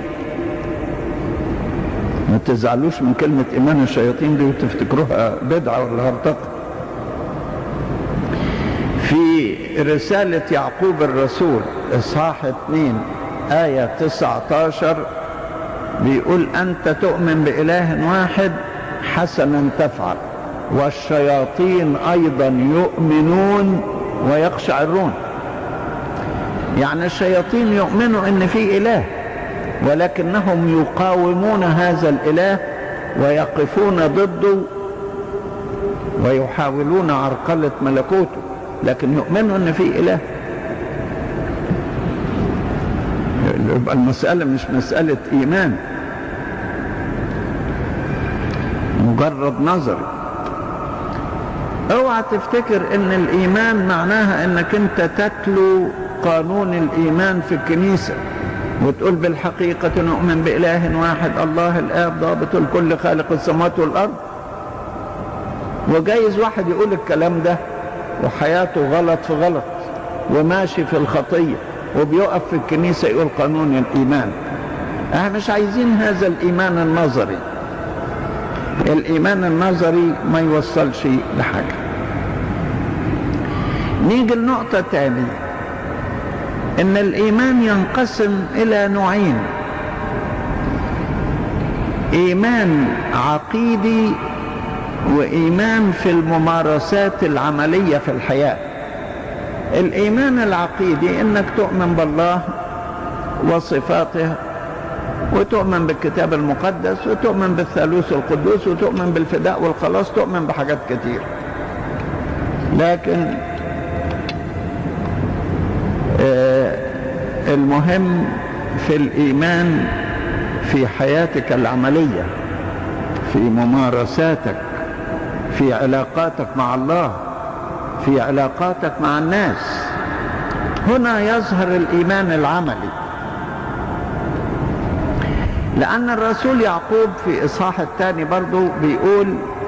ما تزعلوش من كلمة إيمان الشياطين دي وتفتكروها بدعة ولا هرطقة في رسالة يعقوب الرسول إصحاح 2 آية 19 بيقول أنت تؤمن بإله واحد حسنا تفعل والشياطين أيضا يؤمنون ويقشعرون يعني الشياطين يؤمنوا ان في اله ولكنهم يقاومون هذا الاله ويقفون ضده ويحاولون عرقلة ملكوته لكن يؤمنوا ان في اله يبقى المسألة مش مسألة ايمان مجرد نظري اوعى تفتكر ان الايمان معناها انك انت تتلو قانون الايمان في الكنيسه وتقول بالحقيقه نؤمن باله واحد الله الاب ضابط الكل خالق السماوات والارض وجايز واحد يقول الكلام ده وحياته غلط في غلط وماشي في الخطيه وبيقف في الكنيسه يقول قانون الايمان احنا مش عايزين هذا الايمان النظري الايمان النظري ما يوصلش لحاجه نيجي لنقطه تانية ان الايمان ينقسم الى نوعين ايمان عقيدي وايمان في الممارسات العمليه في الحياه الايمان العقيدي انك تؤمن بالله وصفاته وتؤمن بالكتاب المقدس وتؤمن بالثالوث القدوس وتؤمن بالفداء والخلاص تؤمن بحاجات كتير لكن آه المهم في الإيمان في حياتك العملية في ممارساتك في علاقاتك مع الله في علاقاتك مع الناس هنا يظهر الإيمان العملي لأن الرسول يعقوب في إصحاح الثاني برضو بيقول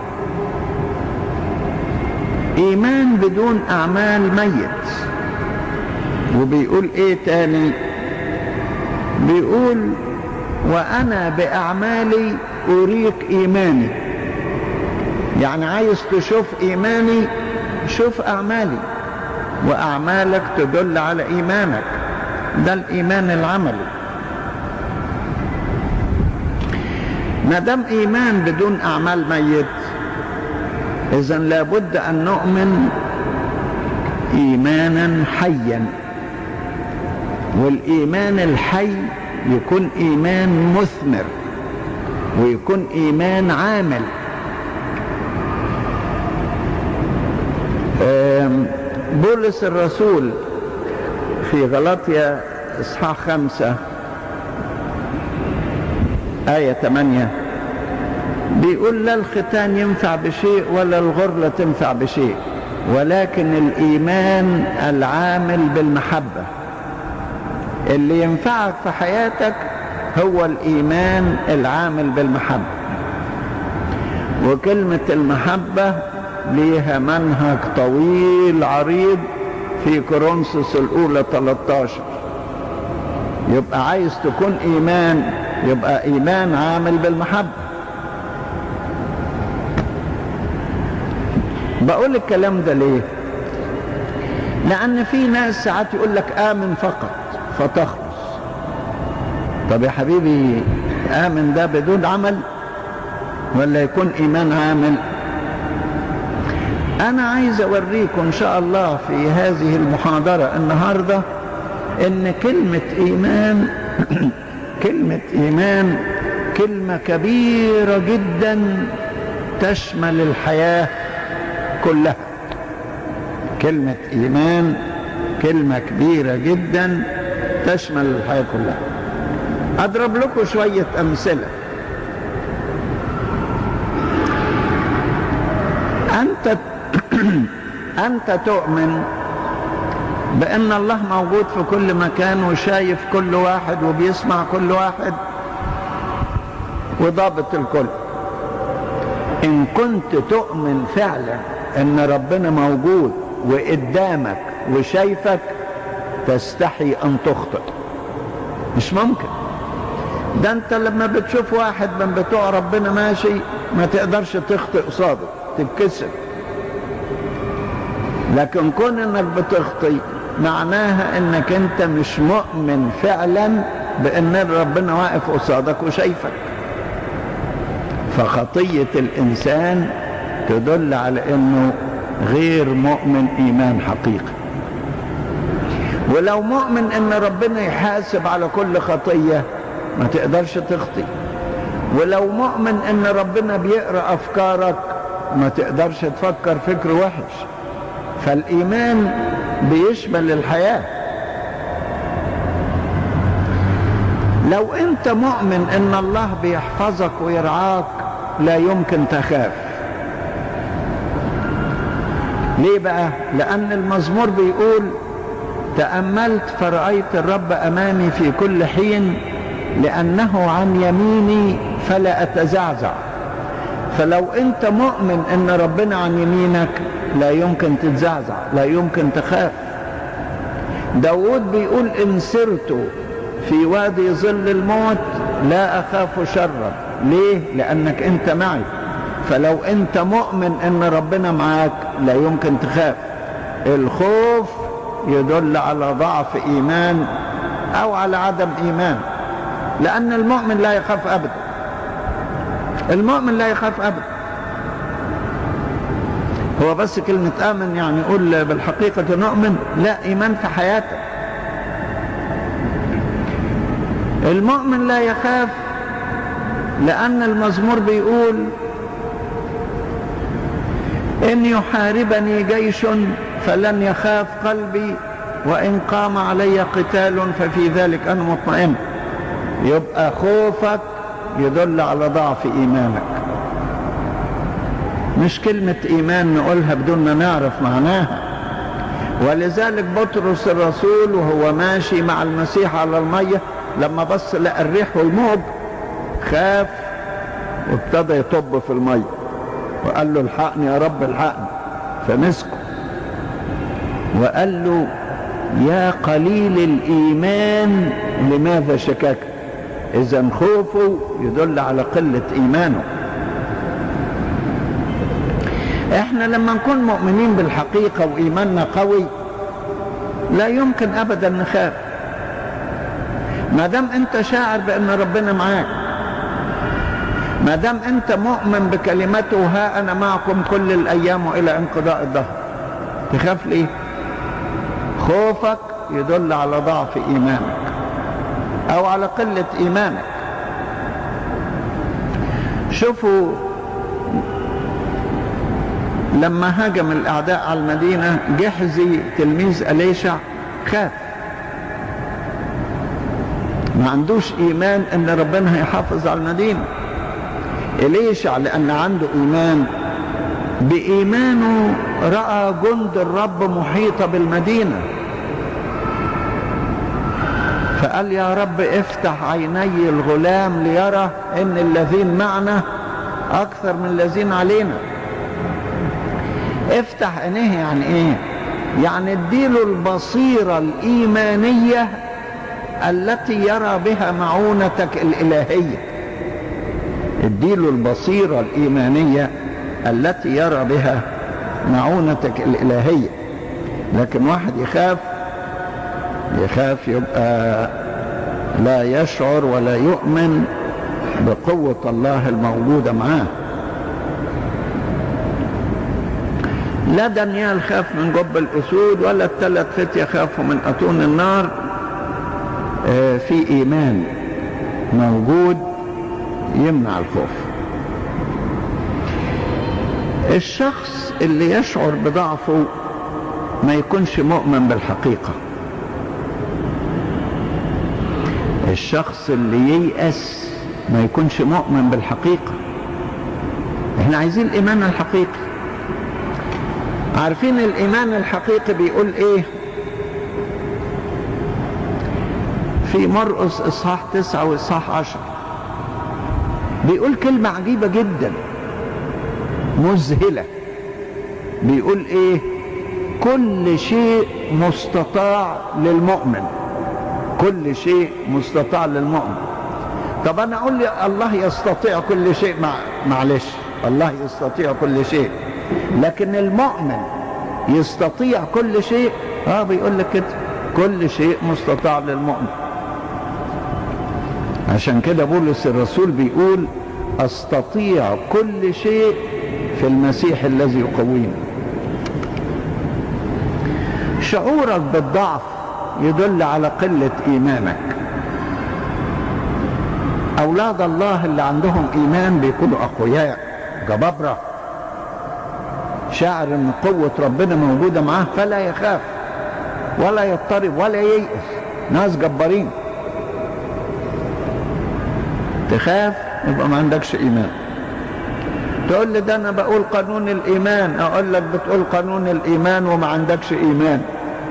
إيمان بدون أعمال ميت وبيقول إيه تاني بيقول وأنا بأعمالي أريك إيماني يعني عايز تشوف إيماني شوف أعمالي وأعمالك تدل على إيمانك ده الإيمان العملي ما دام ايمان بدون اعمال ميت اذا لابد ان نؤمن ايمانا حيا والايمان الحي يكون ايمان مثمر ويكون ايمان عامل بولس الرسول في غلطية اصحاح خمسة آية 8 بيقول لا الختان ينفع بشيء ولا الغرلة تنفع بشيء ولكن الإيمان العامل بالمحبة اللي ينفعك في حياتك هو الإيمان العامل بالمحبة وكلمة المحبة ليها منهج طويل عريض في كورنثوس الأولى 13 يبقى عايز تكون إيمان يبقى ايمان عامل بالمحبه بقول الكلام ده ليه لان في ناس ساعات يقول لك امن فقط فتخلص طب يا حبيبي امن ده بدون عمل ولا يكون ايمان عامل انا عايز اوريكم ان شاء الله في هذه المحاضره النهارده ان كلمه ايمان كلمة إيمان كلمة كبيرة جدا تشمل الحياة كلها كلمة إيمان كلمة كبيرة جدا تشمل الحياة كلها أضرب لكم شوية أمثلة أنت أنت تؤمن بأن الله موجود في كل مكان وشايف كل واحد وبيسمع كل واحد وضابط الكل إن كنت تؤمن فعلا أن ربنا موجود وقدامك وشايفك تستحي أن تخطئ مش ممكن ده أنت لما بتشوف واحد من بتوع ربنا ماشي ما تقدرش تخطئ قصاده تتكسر لكن كون انك بتخطي معناها انك انت مش مؤمن فعلا بان ربنا واقف قصادك وشايفك فخطية الانسان تدل على انه غير مؤمن ايمان حقيقي ولو مؤمن ان ربنا يحاسب على كل خطية ما تقدرش تخطي ولو مؤمن ان ربنا بيقرأ افكارك ما تقدرش تفكر فكر وحش فالايمان بيشمل الحياه لو انت مؤمن ان الله بيحفظك ويرعاك لا يمكن تخاف ليه بقى لان المزمور بيقول تاملت فرايت الرب امامي في كل حين لانه عن يميني فلا اتزعزع فلو انت مؤمن ان ربنا عن يمينك لا يمكن تتزعزع لا يمكن تخاف داود بيقول ان سرت في وادي ظل الموت لا اخاف شرا ليه لانك انت معي فلو انت مؤمن ان ربنا معاك لا يمكن تخاف الخوف يدل على ضعف ايمان او على عدم ايمان لان المؤمن لا يخاف ابدا المؤمن لا يخاف ابدا هو بس كلمة آمن يعني يقول بالحقيقة نؤمن لا إيمان في حياته المؤمن لا يخاف لأن المزمور بيقول إن يحاربني جيش فلن يخاف قلبي وإن قام علي قتال ففي ذلك أنا مطمئن يبقى خوفك يدل على ضعف إيمانك مش كلمة إيمان نقولها بدون ما نعرف معناها ولذلك بطرس الرسول وهو ماشي مع المسيح على المية لما بص لقى الريح والموج خاف وابتدى يطب في المية وقال له الحقني يا رب الحقني فمسكه وقال له يا قليل الإيمان لماذا شككت إذا خوفه يدل على قلة إيمانه احنا لما نكون مؤمنين بالحقيقة وإيماننا قوي لا يمكن أبدا نخاف ما دام أنت شاعر بأن ربنا معاك ما دام أنت مؤمن بكلمته ها أنا معكم كل الأيام وإلى انقضاء الدهر تخاف ليه خوفك يدل على ضعف إيمانك أو على قلة إيمانك شوفوا لما هاجم الأعداء على المدينة جحزي تلميذ أليشع خاف ما عندوش إيمان أن ربنا هيحافظ على المدينة إليشع لأن عنده إيمان بإيمانه رأى جند الرب محيطة بالمدينة فقال يا رب افتح عيني الغلام ليرى ان الذين معنا اكثر من الذين علينا افتح عينيه يعني ايه يعني اديله البصيرة الايمانية التي يرى بها معونتك الالهية اديله البصيرة الايمانية التي يرى بها معونتك الالهية لكن واحد يخاف يخاف يبقى لا يشعر ولا يؤمن بقوة الله الموجودة معاه لا دانيال خاف من جب الأسود ولا الثلاث فتية خافوا من أتون النار آه في إيمان موجود يمنع الخوف الشخص اللي يشعر بضعفه ما يكونش مؤمن بالحقيقة الشخص اللي ييأس ما يكونش مؤمن بالحقيقة احنا عايزين الإيمان الحقيقي عارفين الإيمان الحقيقي بيقول ايه في مرقس إصحاح تسعة وإصحاح عشر بيقول كلمة عجيبة جدا مذهلة بيقول ايه كل شيء مستطاع للمؤمن كل شيء مستطاع للمؤمن طب انا اقول لي الله يستطيع كل شيء مع معلش الله يستطيع كل شيء لكن المؤمن يستطيع كل شيء اه بيقول لك كده كل شيء مستطاع للمؤمن عشان كده بولس الرسول بيقول استطيع كل شيء في المسيح الذي يقويني شعورك بالضعف يدل على قلة إيمانك أولاد الله اللي عندهم إيمان بيكونوا أقوياء جبابرة شاعر أن قوة ربنا موجودة معاه فلا يخاف ولا يضطرب ولا ييأس ناس جبارين تخاف يبقى ما عندكش إيمان تقول لي ده أنا بقول قانون الإيمان أقول لك بتقول قانون الإيمان وما عندكش إيمان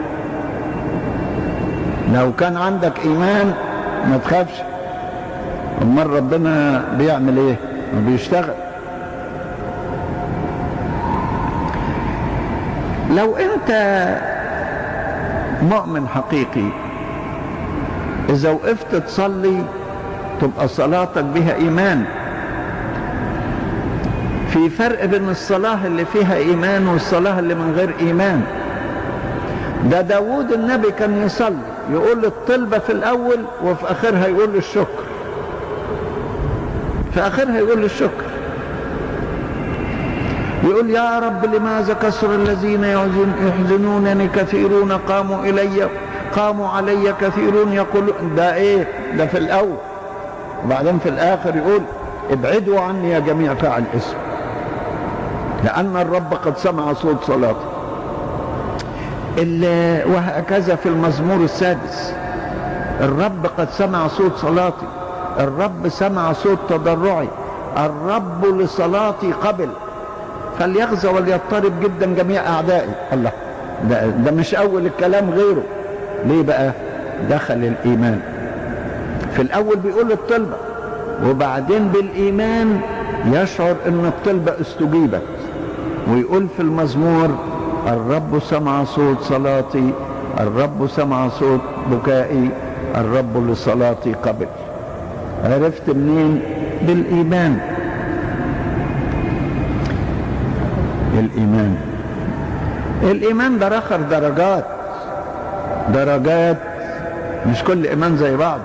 لو كان عندك إيمان ما تخافش امال ربنا بيعمل ايه ما بيشتغل لو انت مؤمن حقيقي اذا وقفت تصلي تبقى صلاتك بها ايمان في فرق بين الصلاة اللي فيها ايمان والصلاة اللي من غير ايمان ده داود النبي كان يصلي يقول الطلبة في الاول وفي اخرها يقول الشكر في آخرها يقول الشكر يقول يا رب لماذا كسر الذين يحزنونني كثيرون قاموا إلي قاموا علي كثيرون يقولون ده ايه ده في الأول وبعدين في الآخر يقول ابعدوا عني يا جميع فاعل اسم لأن الرب قد سمع صوت صلاتي وهكذا في المزمور السادس الرب قد سمع صوت صلاتي الرب سمع صوت تضرعي الرب لصلاتي قبل فليغزى وليضطرب جدا جميع اعدائي الله ده, ده مش اول الكلام غيره ليه بقى دخل الايمان في الاول بيقول الطلبه وبعدين بالايمان يشعر ان الطلبه استجيبت ويقول في المزمور الرب سمع صوت صلاتي الرب سمع صوت بكائي الرب لصلاتي قبل عرفت منين بالايمان الايمان الايمان ده رخر درجات درجات مش كل ايمان زي بعضه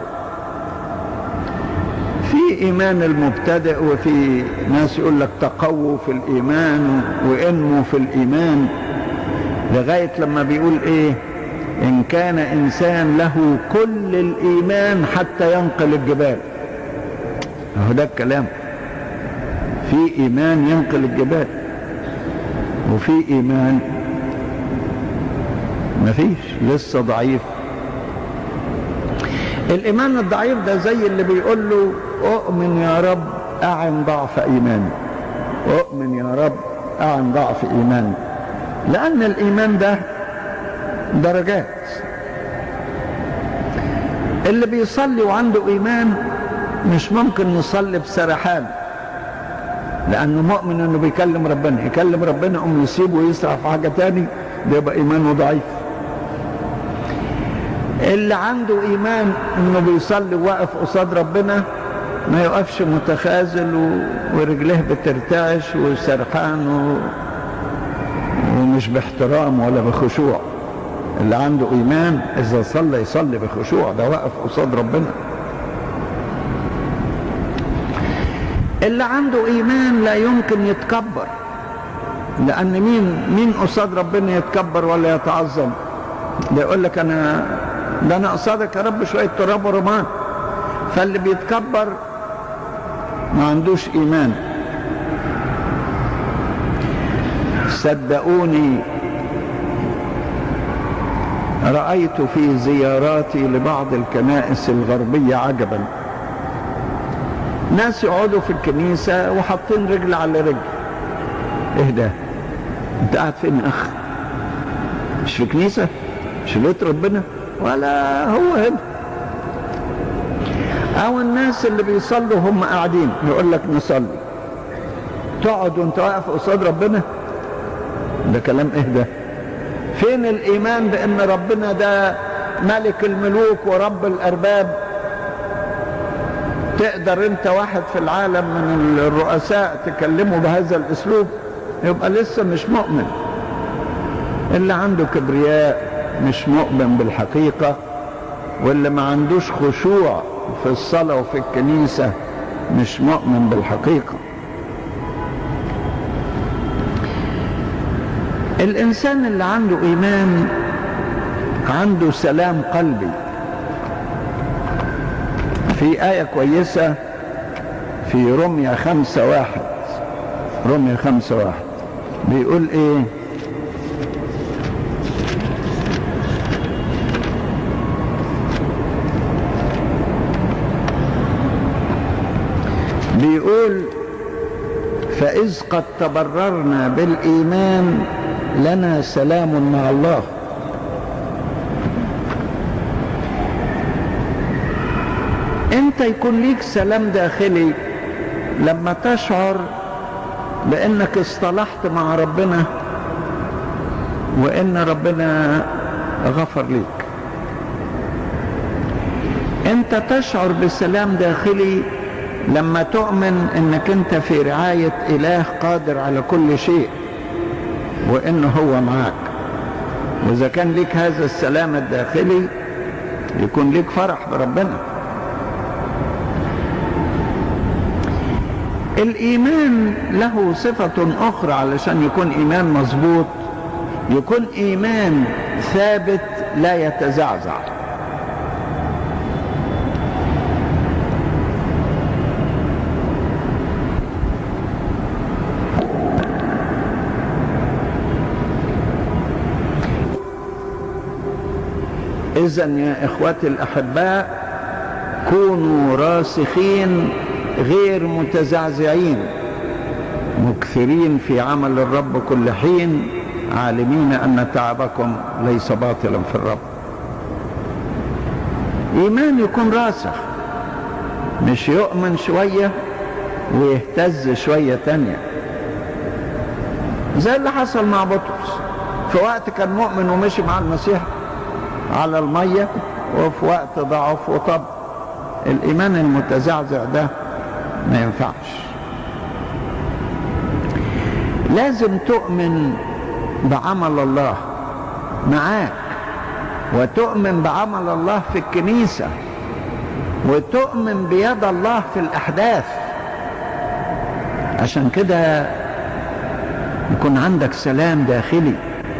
في ايمان المبتدئ وفي ناس يقول لك تقووا في الايمان وانموا في الايمان لغايه لما بيقول ايه ان كان انسان له كل الايمان حتى ينقل الجبال اهو ده الكلام في ايمان ينقل الجبال وفي ايمان مفيش لسه ضعيف الايمان الضعيف ده زي اللي بيقول له اؤمن يا رب اعن ضعف ايماني اؤمن يا رب اعن ضعف ايماني لان الايمان ده درجات اللي بيصلي وعنده ايمان مش ممكن يصلي بسرحان لانه مؤمن انه بيكلم ربنا يكلم ربنا ام يسيبه ويسرح في حاجه تاني ده يبقى ايمانه ضعيف اللي عنده ايمان انه بيصلي واقف قصاد ربنا ما يقفش متخاذل و... ورجليه بترتعش وسرحان و... ومش باحترام ولا بخشوع اللي عنده ايمان اذا صلى يصلي بخشوع ده واقف قصاد ربنا اللي عنده ايمان لا يمكن يتكبر لان مين مين قصاد ربنا يتكبر ولا يتعظم ده يقول لك انا ده انا قصادك يا رب شويه تراب ورمان فاللي بيتكبر ما عندوش ايمان صدقوني رأيت في زياراتي لبعض الكنائس الغربية عجبا ناس يقعدوا في الكنيسة وحاطين رجل على رجل اهدى انت قاعد فين يا اخ مش في كنيسة مش في بيت ربنا ولا هو هنا او الناس اللي بيصلوا هم قاعدين يقول لك نصلي تقعد وانت واقف قصاد ربنا ده كلام اهدى فين الايمان بان ربنا ده ملك الملوك ورب الارباب تقدر انت واحد في العالم من الرؤساء تكلمه بهذا الاسلوب يبقى لسه مش مؤمن اللي عنده كبرياء مش مؤمن بالحقيقة واللي ما عندوش خشوع في الصلاة وفي الكنيسة مش مؤمن بالحقيقة الإنسان اللي عنده إيمان عنده سلام قلبي في آية كويسة في رمية خمسة واحد رمية خمسة واحد بيقول إيه بيقول فإذ قد تبررنا بالإيمان لنا سلام مع الله انت يكون ليك سلام داخلي لما تشعر بانك اصطلحت مع ربنا وان ربنا غفر ليك انت تشعر بسلام داخلي لما تؤمن انك انت في رعاية اله قادر على كل شيء وانه هو معاك واذا كان ليك هذا السلام الداخلي يكون ليك فرح بربنا الايمان له صفة اخرى علشان يكون ايمان مظبوط يكون ايمان ثابت لا يتزعزع اذا يا اخوتي الاحباء كونوا راسخين غير متزعزعين مكثرين في عمل الرب كل حين عالمين ان تعبكم ليس باطلا في الرب ايمان يكون راسخ مش يؤمن شويه ويهتز شويه تانيه زي اللي حصل مع بطرس في وقت كان مؤمن ومشي مع المسيح على الميه وفي وقت ضعف وطب الايمان المتزعزع ده ما ينفعش لازم تؤمن بعمل الله معاك وتؤمن بعمل الله في الكنيسة وتؤمن بيد الله في الأحداث عشان كده يكون عندك سلام داخلي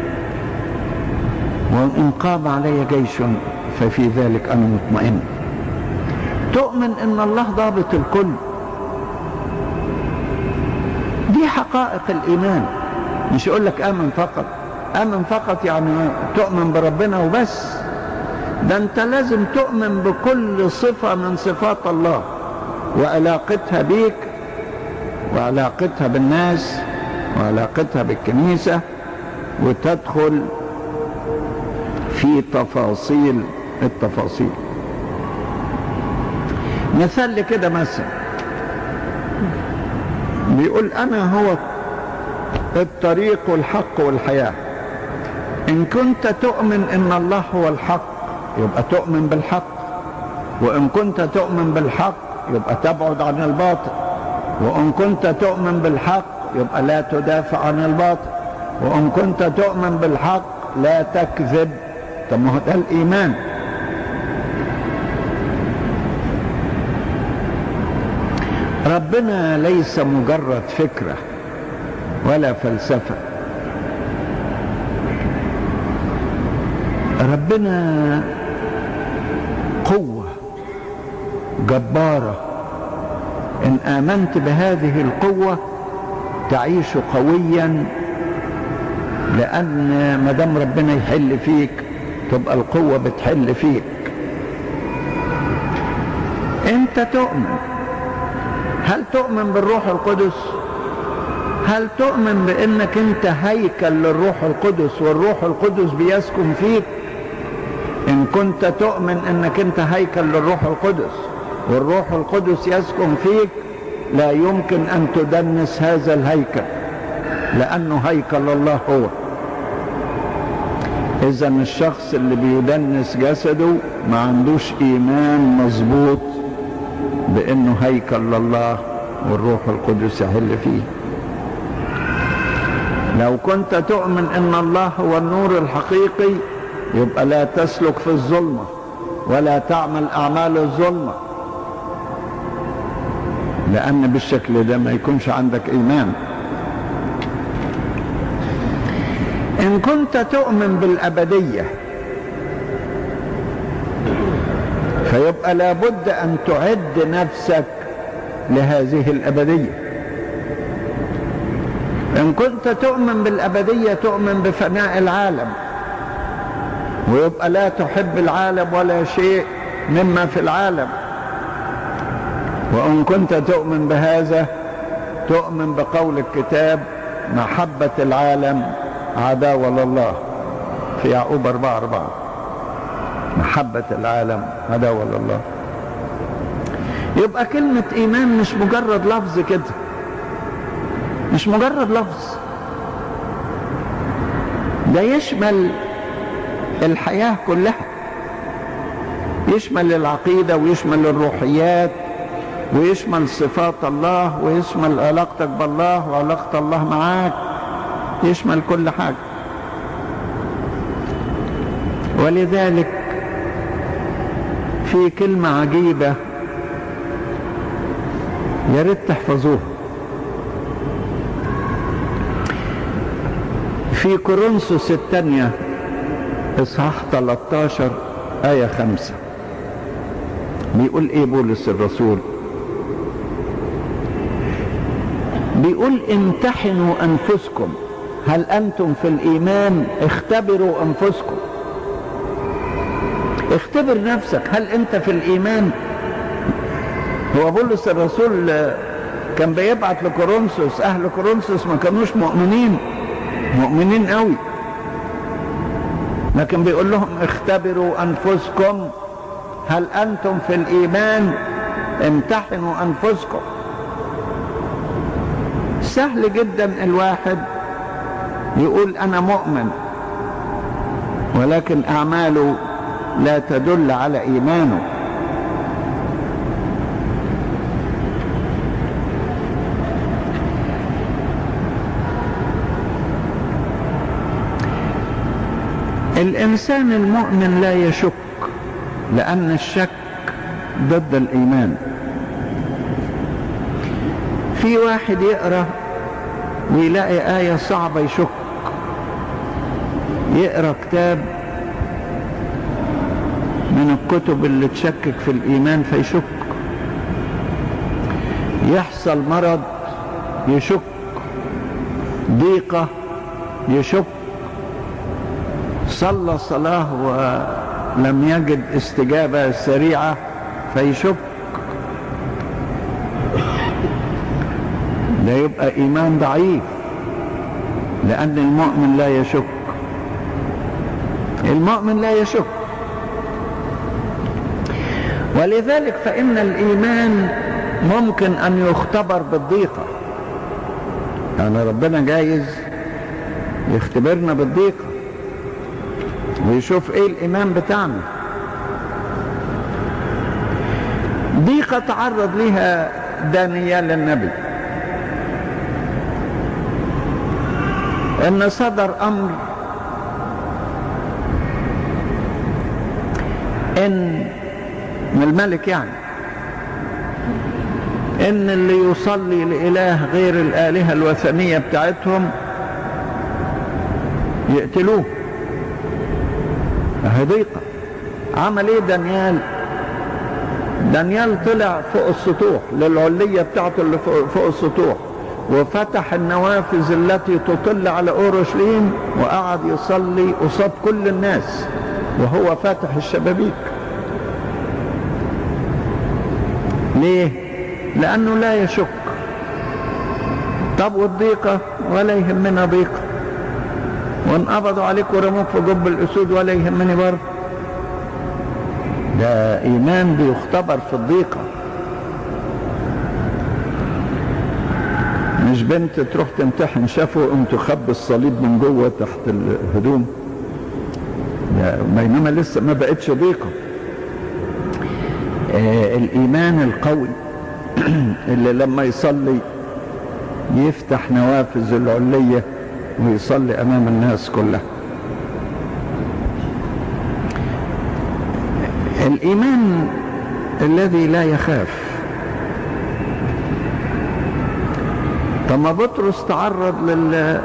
وإن قام علي جيش ففي ذلك أنا مطمئن تؤمن ان الله ضابط الكل دي حقائق الايمان مش يقول لك امن فقط امن فقط يعني تؤمن بربنا وبس ده انت لازم تؤمن بكل صفة من صفات الله وعلاقتها بيك وعلاقتها بالناس وعلاقتها بالكنيسة وتدخل في تفاصيل التفاصيل مثال كده مثلا بيقول انا هو الطريق والحق والحياة ان كنت تؤمن ان الله هو الحق يبقى تؤمن بالحق وان كنت تؤمن بالحق يبقى تبعد عن الباطل وان كنت تؤمن بالحق يبقى لا تدافع عن الباطل وان كنت تؤمن بالحق لا تكذب طب ما هو ده الايمان ربنا ليس مجرد فكرة ولا فلسفة ربنا قوة جبارة إن آمنت بهذه القوة تعيش قويا لأن ما دام ربنا يحل فيك تبقى القوة بتحل فيك أنت تؤمن هل تؤمن بالروح القدس؟ هل تؤمن بأنك أنت هيكل للروح القدس والروح القدس بيسكن فيك؟ إن كنت تؤمن أنك أنت هيكل للروح القدس والروح القدس يسكن فيك لا يمكن أن تدنس هذا الهيكل لأنه هيكل الله هو إذا الشخص اللي بيدنس جسده ما عندوش إيمان مظبوط بأنه هيكل لله والروح القدس يحل فيه لو كنت تؤمن أن الله هو النور الحقيقي يبقى لا تسلك في الظلمة ولا تعمل أعمال الظلمة لأن بالشكل ده ما يكونش عندك إيمان إن كنت تؤمن بالأبدية فيبقى لابد أن تعد نفسك لهذه الأبدية إن كنت تؤمن بالأبدية تؤمن بفناء العالم ويبقى لا تحب العالم ولا شيء مما في العالم وإن كنت تؤمن بهذا تؤمن بقول الكتاب محبة العالم عداوة لله في يعقوب أربعة أربعة محبة العالم عداوة لله يبقى كلمة إيمان مش مجرد لفظ كده مش مجرد لفظ ده يشمل الحياة كلها يشمل العقيدة ويشمل الروحيات ويشمل صفات الله ويشمل علاقتك بالله وعلاقة الله معاك يشمل كل حاجة ولذلك في كلمة عجيبة يا ريت تحفظوها في كورنثوس الثانية إصحاح 13 آية 5 بيقول إيه بولس الرسول بيقول امتحنوا أنفسكم هل أنتم في الإيمان اختبروا أنفسكم اختبر نفسك هل أنت في الإيمان هو بولس الرسول كان بيبعت لكورنثوس أهل كورنثوس ما كانوش مؤمنين مؤمنين قوي لكن بيقول لهم اختبروا أنفسكم هل أنتم في الإيمان امتحنوا أنفسكم سهل جدا الواحد يقول أنا مؤمن ولكن أعماله لا تدل على إيمانه الإنسان المؤمن لا يشك لأن الشك ضد الإيمان في واحد يقرأ ويلاقي آية صعبة يشك يقرأ كتاب من الكتب اللي تشكك في الإيمان فيشك يحصل مرض يشك ضيقة يشك صلى صلاة ولم يجد استجابة سريعة فيشك لا يبقى إيمان ضعيف لأن المؤمن لا يشك المؤمن لا يشك ولذلك فإن الإيمان ممكن أن يختبر بالضيقة يعني ربنا جايز يختبرنا بالضيقة ويشوف ايه الايمان بتاعنا ضيقة تعرض لها دانيال النبي ان صدر امر ان من الملك يعني ان اللي يصلي لاله غير الالهه الوثنيه بتاعتهم يقتلوه هي ضيقه عمل ايه دانيال دانيال طلع فوق السطوح للعلية بتاعته اللي فوق, فوق السطوح وفتح النوافذ التي تطل على أورشليم وقعد يصلي قصاد كل الناس وهو فاتح الشبابيك ليه؟ لأنه لا يشك طب والضيقة ولا يهمنا ضيقة وانقبضوا عليك ورموك في جب الأسود ولا يهمني برضه ده إيمان بيختبر في الضيقة مش بنت تروح تمتحن شافوا قمت خب الصليب من جوه تحت الهدوم بينما لسه ما بقتش ضيقة آه الإيمان القوي اللي لما يصلي يفتح نوافذ العلية ويصلي أمام الناس كلها الإيمان الذي لا يخاف طب ما بطرس تعرض لل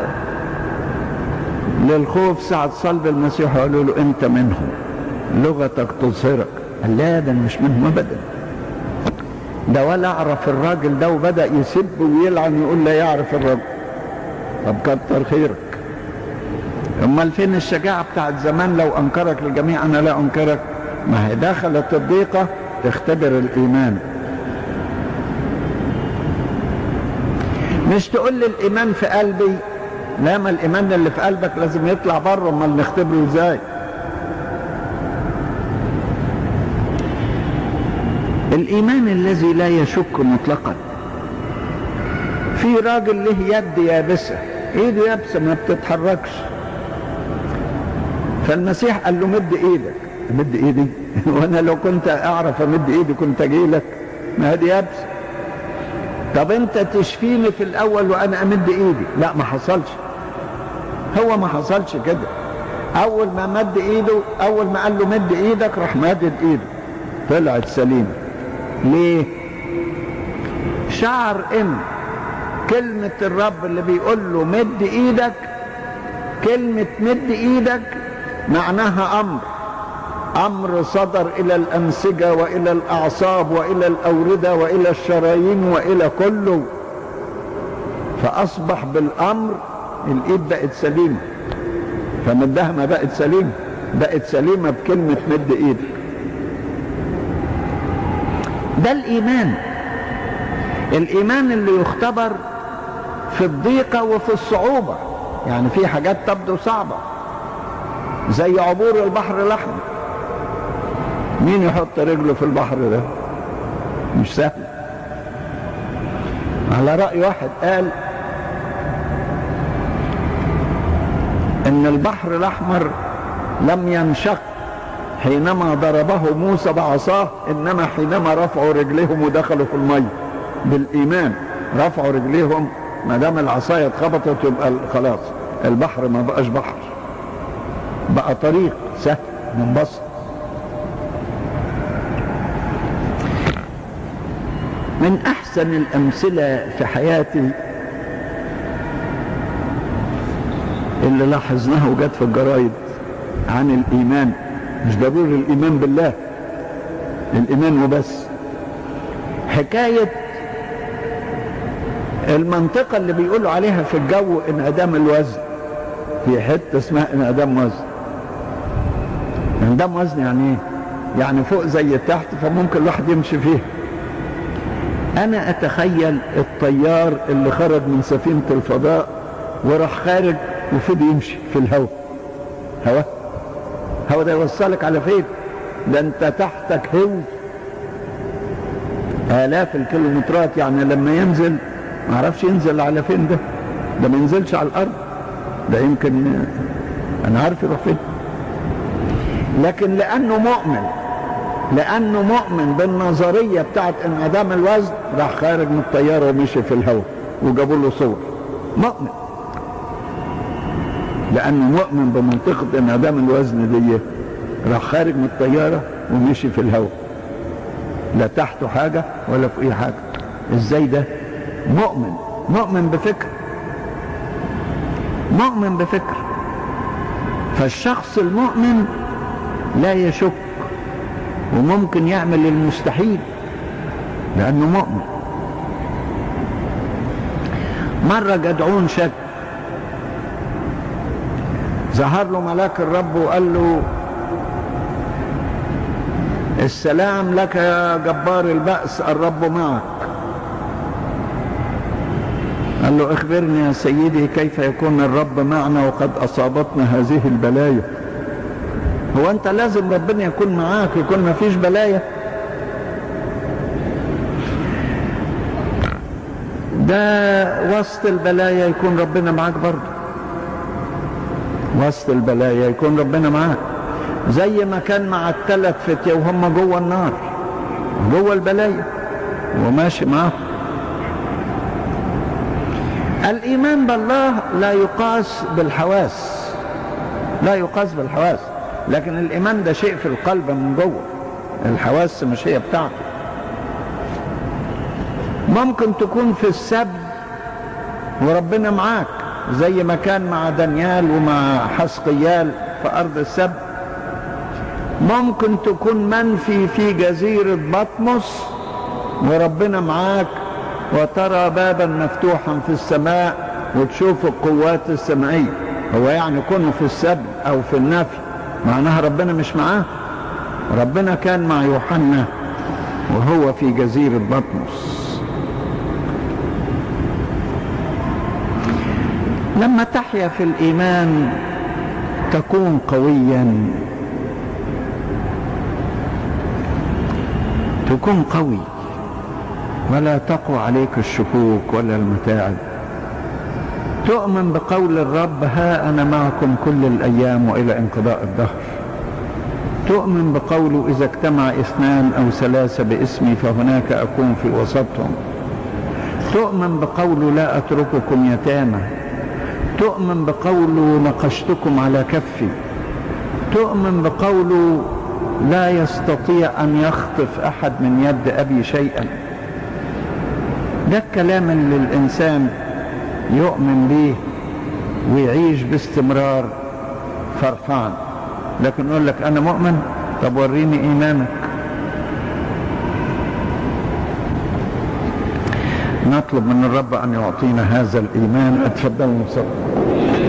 للخوف ساعة صلب المسيح وقالوا له أنت منهم لغتك تظهرك قال لا ده مش منهم أبدا ده ولا أعرف الراجل ده وبدأ يسب ويلعن يقول لا يعرف الرب طب كتر خيرك امال فين الشجاعة بتاعت زمان لو أنكرك الجميع أنا لا أنكرك ما هي دخلت الضيقة تختبر الإيمان مش تقول لي الإيمان في قلبي لا ما الإيمان اللي في قلبك لازم يطلع بره امال نختبره ازاي الإيمان الذي لا يشك مطلقا في راجل له يد يابسة ايده يابسة ما بتتحركش فالمسيح قال له مد ايدك امد ايدي وانا لو كنت اعرف امد ايدي كنت اجي لك ما هذه يابسة طب انت تشفيني في الاول وانا امد ايدي لا ما حصلش هو ما حصلش كده اول ما مد ايده اول ما قال له مد ايدك راح مدد ايده طلعت سليمه ليه شعر ان كلمة الرب اللي بيقول له مد ايدك كلمة مد ايدك معناها امر امر صدر الى الانسجة والى الاعصاب والى الاوردة والى الشرايين والى كله فاصبح بالامر الايد بقت سليمة فمدها ما بقت سليمة بقت سليمة بكلمة مد ايدك ده الايمان الايمان اللي يختبر في الضيقة وفي الصعوبة يعني في حاجات تبدو صعبة زي عبور البحر الاحمر مين يحط رجله في البحر ده مش سهل على رأي واحد قال ان البحر الاحمر لم ينشق حينما ضربه موسى بعصاه انما حينما رفعوا رجليهم ودخلوا في الميه بالايمان رفعوا رجليهم ما دام العصايه اتخبطت يبقى خلاص البحر ما بقاش بحر بقى طريق سهل منبسط من احسن الامثله في حياتي اللي لاحظناه وجت في الجرايد عن الايمان مش ضروري الايمان بالله الايمان وبس حكايه المنطقه اللي بيقولوا عليها في الجو انعدام الوزن في حته اسمها انعدام وزن انعدام وزن يعني ايه يعني فوق زي تحت فممكن الواحد يمشي فيه انا اتخيل الطيار اللي خرج من سفينه الفضاء وراح خارج وفضل يمشي في الهواء هواء هو ده يوصلك على فين ده انت تحتك هو آلاف الكيلومترات يعني لما ينزل ما عرفش ينزل على فين ده ده ما ينزلش على الأرض ده يمكن أنا عارف يروح فين لكن لأنه مؤمن لأنه مؤمن بالنظرية بتاعت انعدام الوزن راح خارج من الطيارة ومشي في الهواء وجابوا له صور مؤمن لأنه مؤمن بمنطقة انعدام الوزن دي راح خارج من الطيارة ومشي في الهواء لا تحته حاجة ولا فوقيه حاجة ازاي ده مؤمن مؤمن بفكر مؤمن بفكر فالشخص المؤمن لا يشك وممكن يعمل المستحيل لأنه مؤمن مرة جدعون شك ظهر له ملاك الرب وقال له السلام لك يا جبار البأس الرب معك قال له اخبرني يا سيدي كيف يكون الرب معنا وقد اصابتنا هذه البلايا هو انت لازم ربنا يكون معاك يكون ما فيش بلايا ده وسط البلايا يكون ربنا معاك برضه وسط البلايا يكون ربنا معاك زي ما كان مع الثلاث فتية وهم جوه النار جوه البلايا وماشي معاهم الإيمان بالله لا يقاس بالحواس لا يقاس بالحواس لكن الإيمان ده شيء في القلب من جوه الحواس مش هي بتاعته ممكن تكون في السبت وربنا معاك زي ما كان مع دانيال ومع حسقيال في أرض السبت ممكن تكون منفي في جزيرة بطمس وربنا معاك وترى بابا مفتوحا في السماء وتشوف القوات السمائية هو يعني كونه في السبت أو في النفي معناها ربنا مش معاه ربنا كان مع يوحنا وهو في جزيرة بطمس لما تحيا في الإيمان تكون قويا تكون قوي ولا تقوى عليك الشكوك ولا المتاعب تؤمن بقول الرب ها أنا معكم كل الأيام وإلى انقضاء الدهر تؤمن بقوله إذا اجتمع اثنان أو ثلاثة باسمي فهناك أكون في وسطهم تؤمن بقوله لا أترككم يتامى تؤمن بقوله نقشتكم على كفي تؤمن بقوله لا يستطيع أن يخطف أحد من يد أبي شيئا ده الكلام اللي الإنسان يؤمن به ويعيش باستمرار فرحان لكن يقول لك أنا مؤمن طب وريني إيمانك نطلب من الرب أن يعطينا هذا الإيمان اتفضلوا نصلي